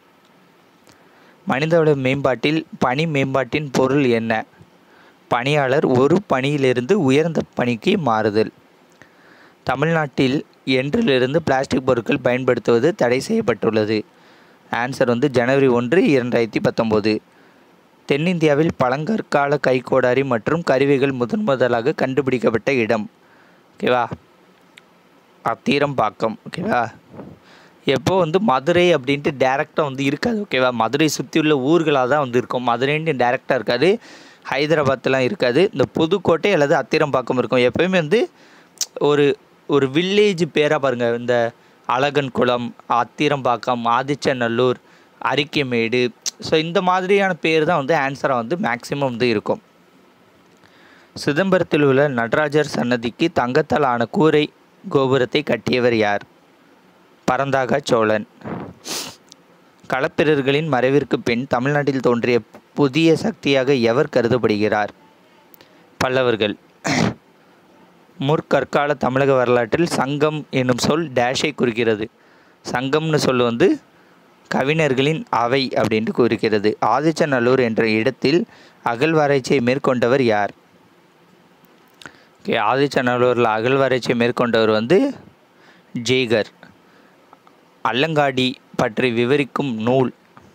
மனிதவள மேம்பாட்டில் பணி மேம்பாட்டின் பொருள் என்ன பணியாளர் ஒரு பணியிலிருந்து உயர்ந்த பணிக்கு மாறுதல் தமிழ்நாட்டில் என்றிலிருந்து பிளாஸ்டிக் பொருட்கள் பயன்படுத்துவது தடை செய்யப்பட்டுள்ளது ஆன்சர் வந்து ஜனவரி ஒன்று இரண்டாயிரத்தி பத்தொம்போது தென்னிந்தியாவில் பழங்கற்கால கைக்கோடாரி மற்றும் கருவிகள் முதன் முதலாக கண்டுபிடிக்கப்பட்ட இடம் ஓகேவா அத்தீரம்பாக்கம் ஓகேவா எப்போ வந்து மதுரை அப்படின்ட்டு டேரெக்டாக வந்து இருக்காது ஓகேவா மதுரை சுற்றி உள்ள ஊர்களாக தான் வந்து இருக்கும் மதுரைன்ட்டு டேரெக்டாக இருக்காது ஹைதராபாத்லாம் இருக்காது இந்த புதுக்கோட்டை அல்லது அத்திரம்பாக்கம் இருக்கும் எப்போயுமே வந்து ஒரு ஒரு வில்லேஜ் பேராக பாருங்கள் இந்த அழகன் குளம் அத்திரம்பாக்கம் ஆதிச்சநல்லூர் அரிக்கமேடு ஸோ இந்த மாதிரியான பேர் தான் வந்து ஆன்சராக வந்து மேக்ஸிமம் வந்து இருக்கும் சிதம்பரத்தில் உள்ள நடராஜர் சன்னதிக்கு தங்கத்தால் ஆன கூரை கோபுரத்தை கட்டியவர் யார் பரந்தாக சோழன் களப்பிரர்களின் மறைவிற்கு பின் தமிழ்நாட்டில் தோன்றிய புதிய சக்தியாக எவர் கருதப்படுகிறார் பல்லவர்கள் முற்கற்கால தமிழக வரலாற்றில் சங்கம் என்னும் சொல் டேஷை குறிக்கிறது சங்கம்னு சொல் வந்து கவிஞர்களின் அவை அப்படின்ட்டு குறிக்கிறது ஆதிச்சநல்லூர் என்ற இடத்தில் அகழ்வாராய்ச்சியை மேற்கொண்டவர் யார் ஓகே ஆதிச்சநல்லூரில் அகழ்வாராய்ச்சியை மேற்கொண்டவர் வந்து ஜேகர் அல்லங்காடி பற்றி விவரிக்கும் நூல்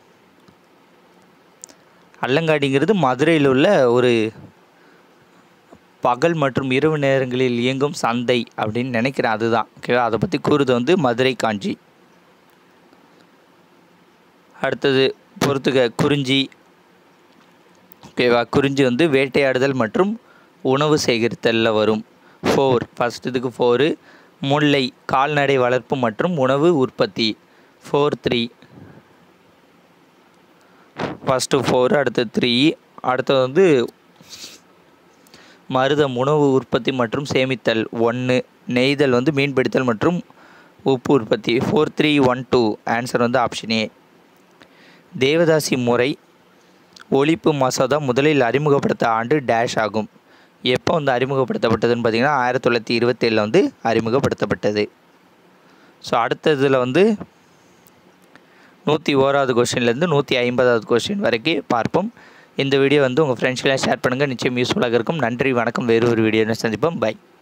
அல்லங்காடிங்கிறது மதுரையில் உள்ள ஒரு பகல் மற்றும் இரவு நேரங்களில் இயங்கும் சந்தை அப்படின்னு நினைக்கிறேன் அதுதான் ஓகேவா அதை பற்றி கூறுது வந்து மதுரை காஞ்சி அடுத்தது பொறுத்துக குறிஞ்சி ஓகேவா குறிஞ்சி வந்து வேட்டையாடுதல் மற்றும் உணவு சேகரித்தலில் வரும் ஃபோர் ஃபஸ்ட் இதுக்கு ஃபோரு முல்லை கால்நடை வளர்ப்பு மற்றும் உணவு உற்பத்தி ஃபோர் த்ரீ ஃபஸ்ட்டு ஃபோர் அடுத்து த்ரீ அடுத்தது வந்து மருதம் உணவு உற்பத்தி மற்றும் சேமித்தல் ஒன்று நெய்தல் வந்து மீன்பிடித்தல் மற்றும் உப்பு உற்பத்தி four three one two answer வந்து ஆப்ஷன் ஏ தேவதாசி முறை ஒழிப்பு மசோதா முதலில் அறிமுகப்படுத்த ஆண்டு டேஷ் ஆகும் எப்போ வந்து அறிமுகப்படுத்தப்பட்டதுன்னு பார்த்தீங்கன்னா ஆயிரத்தி தொள்ளாயிரத்தி இருபத்தேழில் வந்து அறிமுகப்படுத்தப்பட்டது ஸோ அடுத்ததில் வந்து நூற்றி ஓராவது கொஸ்டின்லேருந்து நூற்றி ஐம்பதாவது கொஸ்டின் வரைக்கும் பார்ப்போம் இந்த வீடியோ வந்து உங்கள் ஃப்ரெண்ட்ஸ்க்கெலாம் ஷேர் பண்ணுங்கள் நிச்சயம் யூஸ்ஃபுல்லாக இருக்கும் நன்றி வணக்கம் வேறு ஒரு வீடியோவில் சந்திப்போம் பை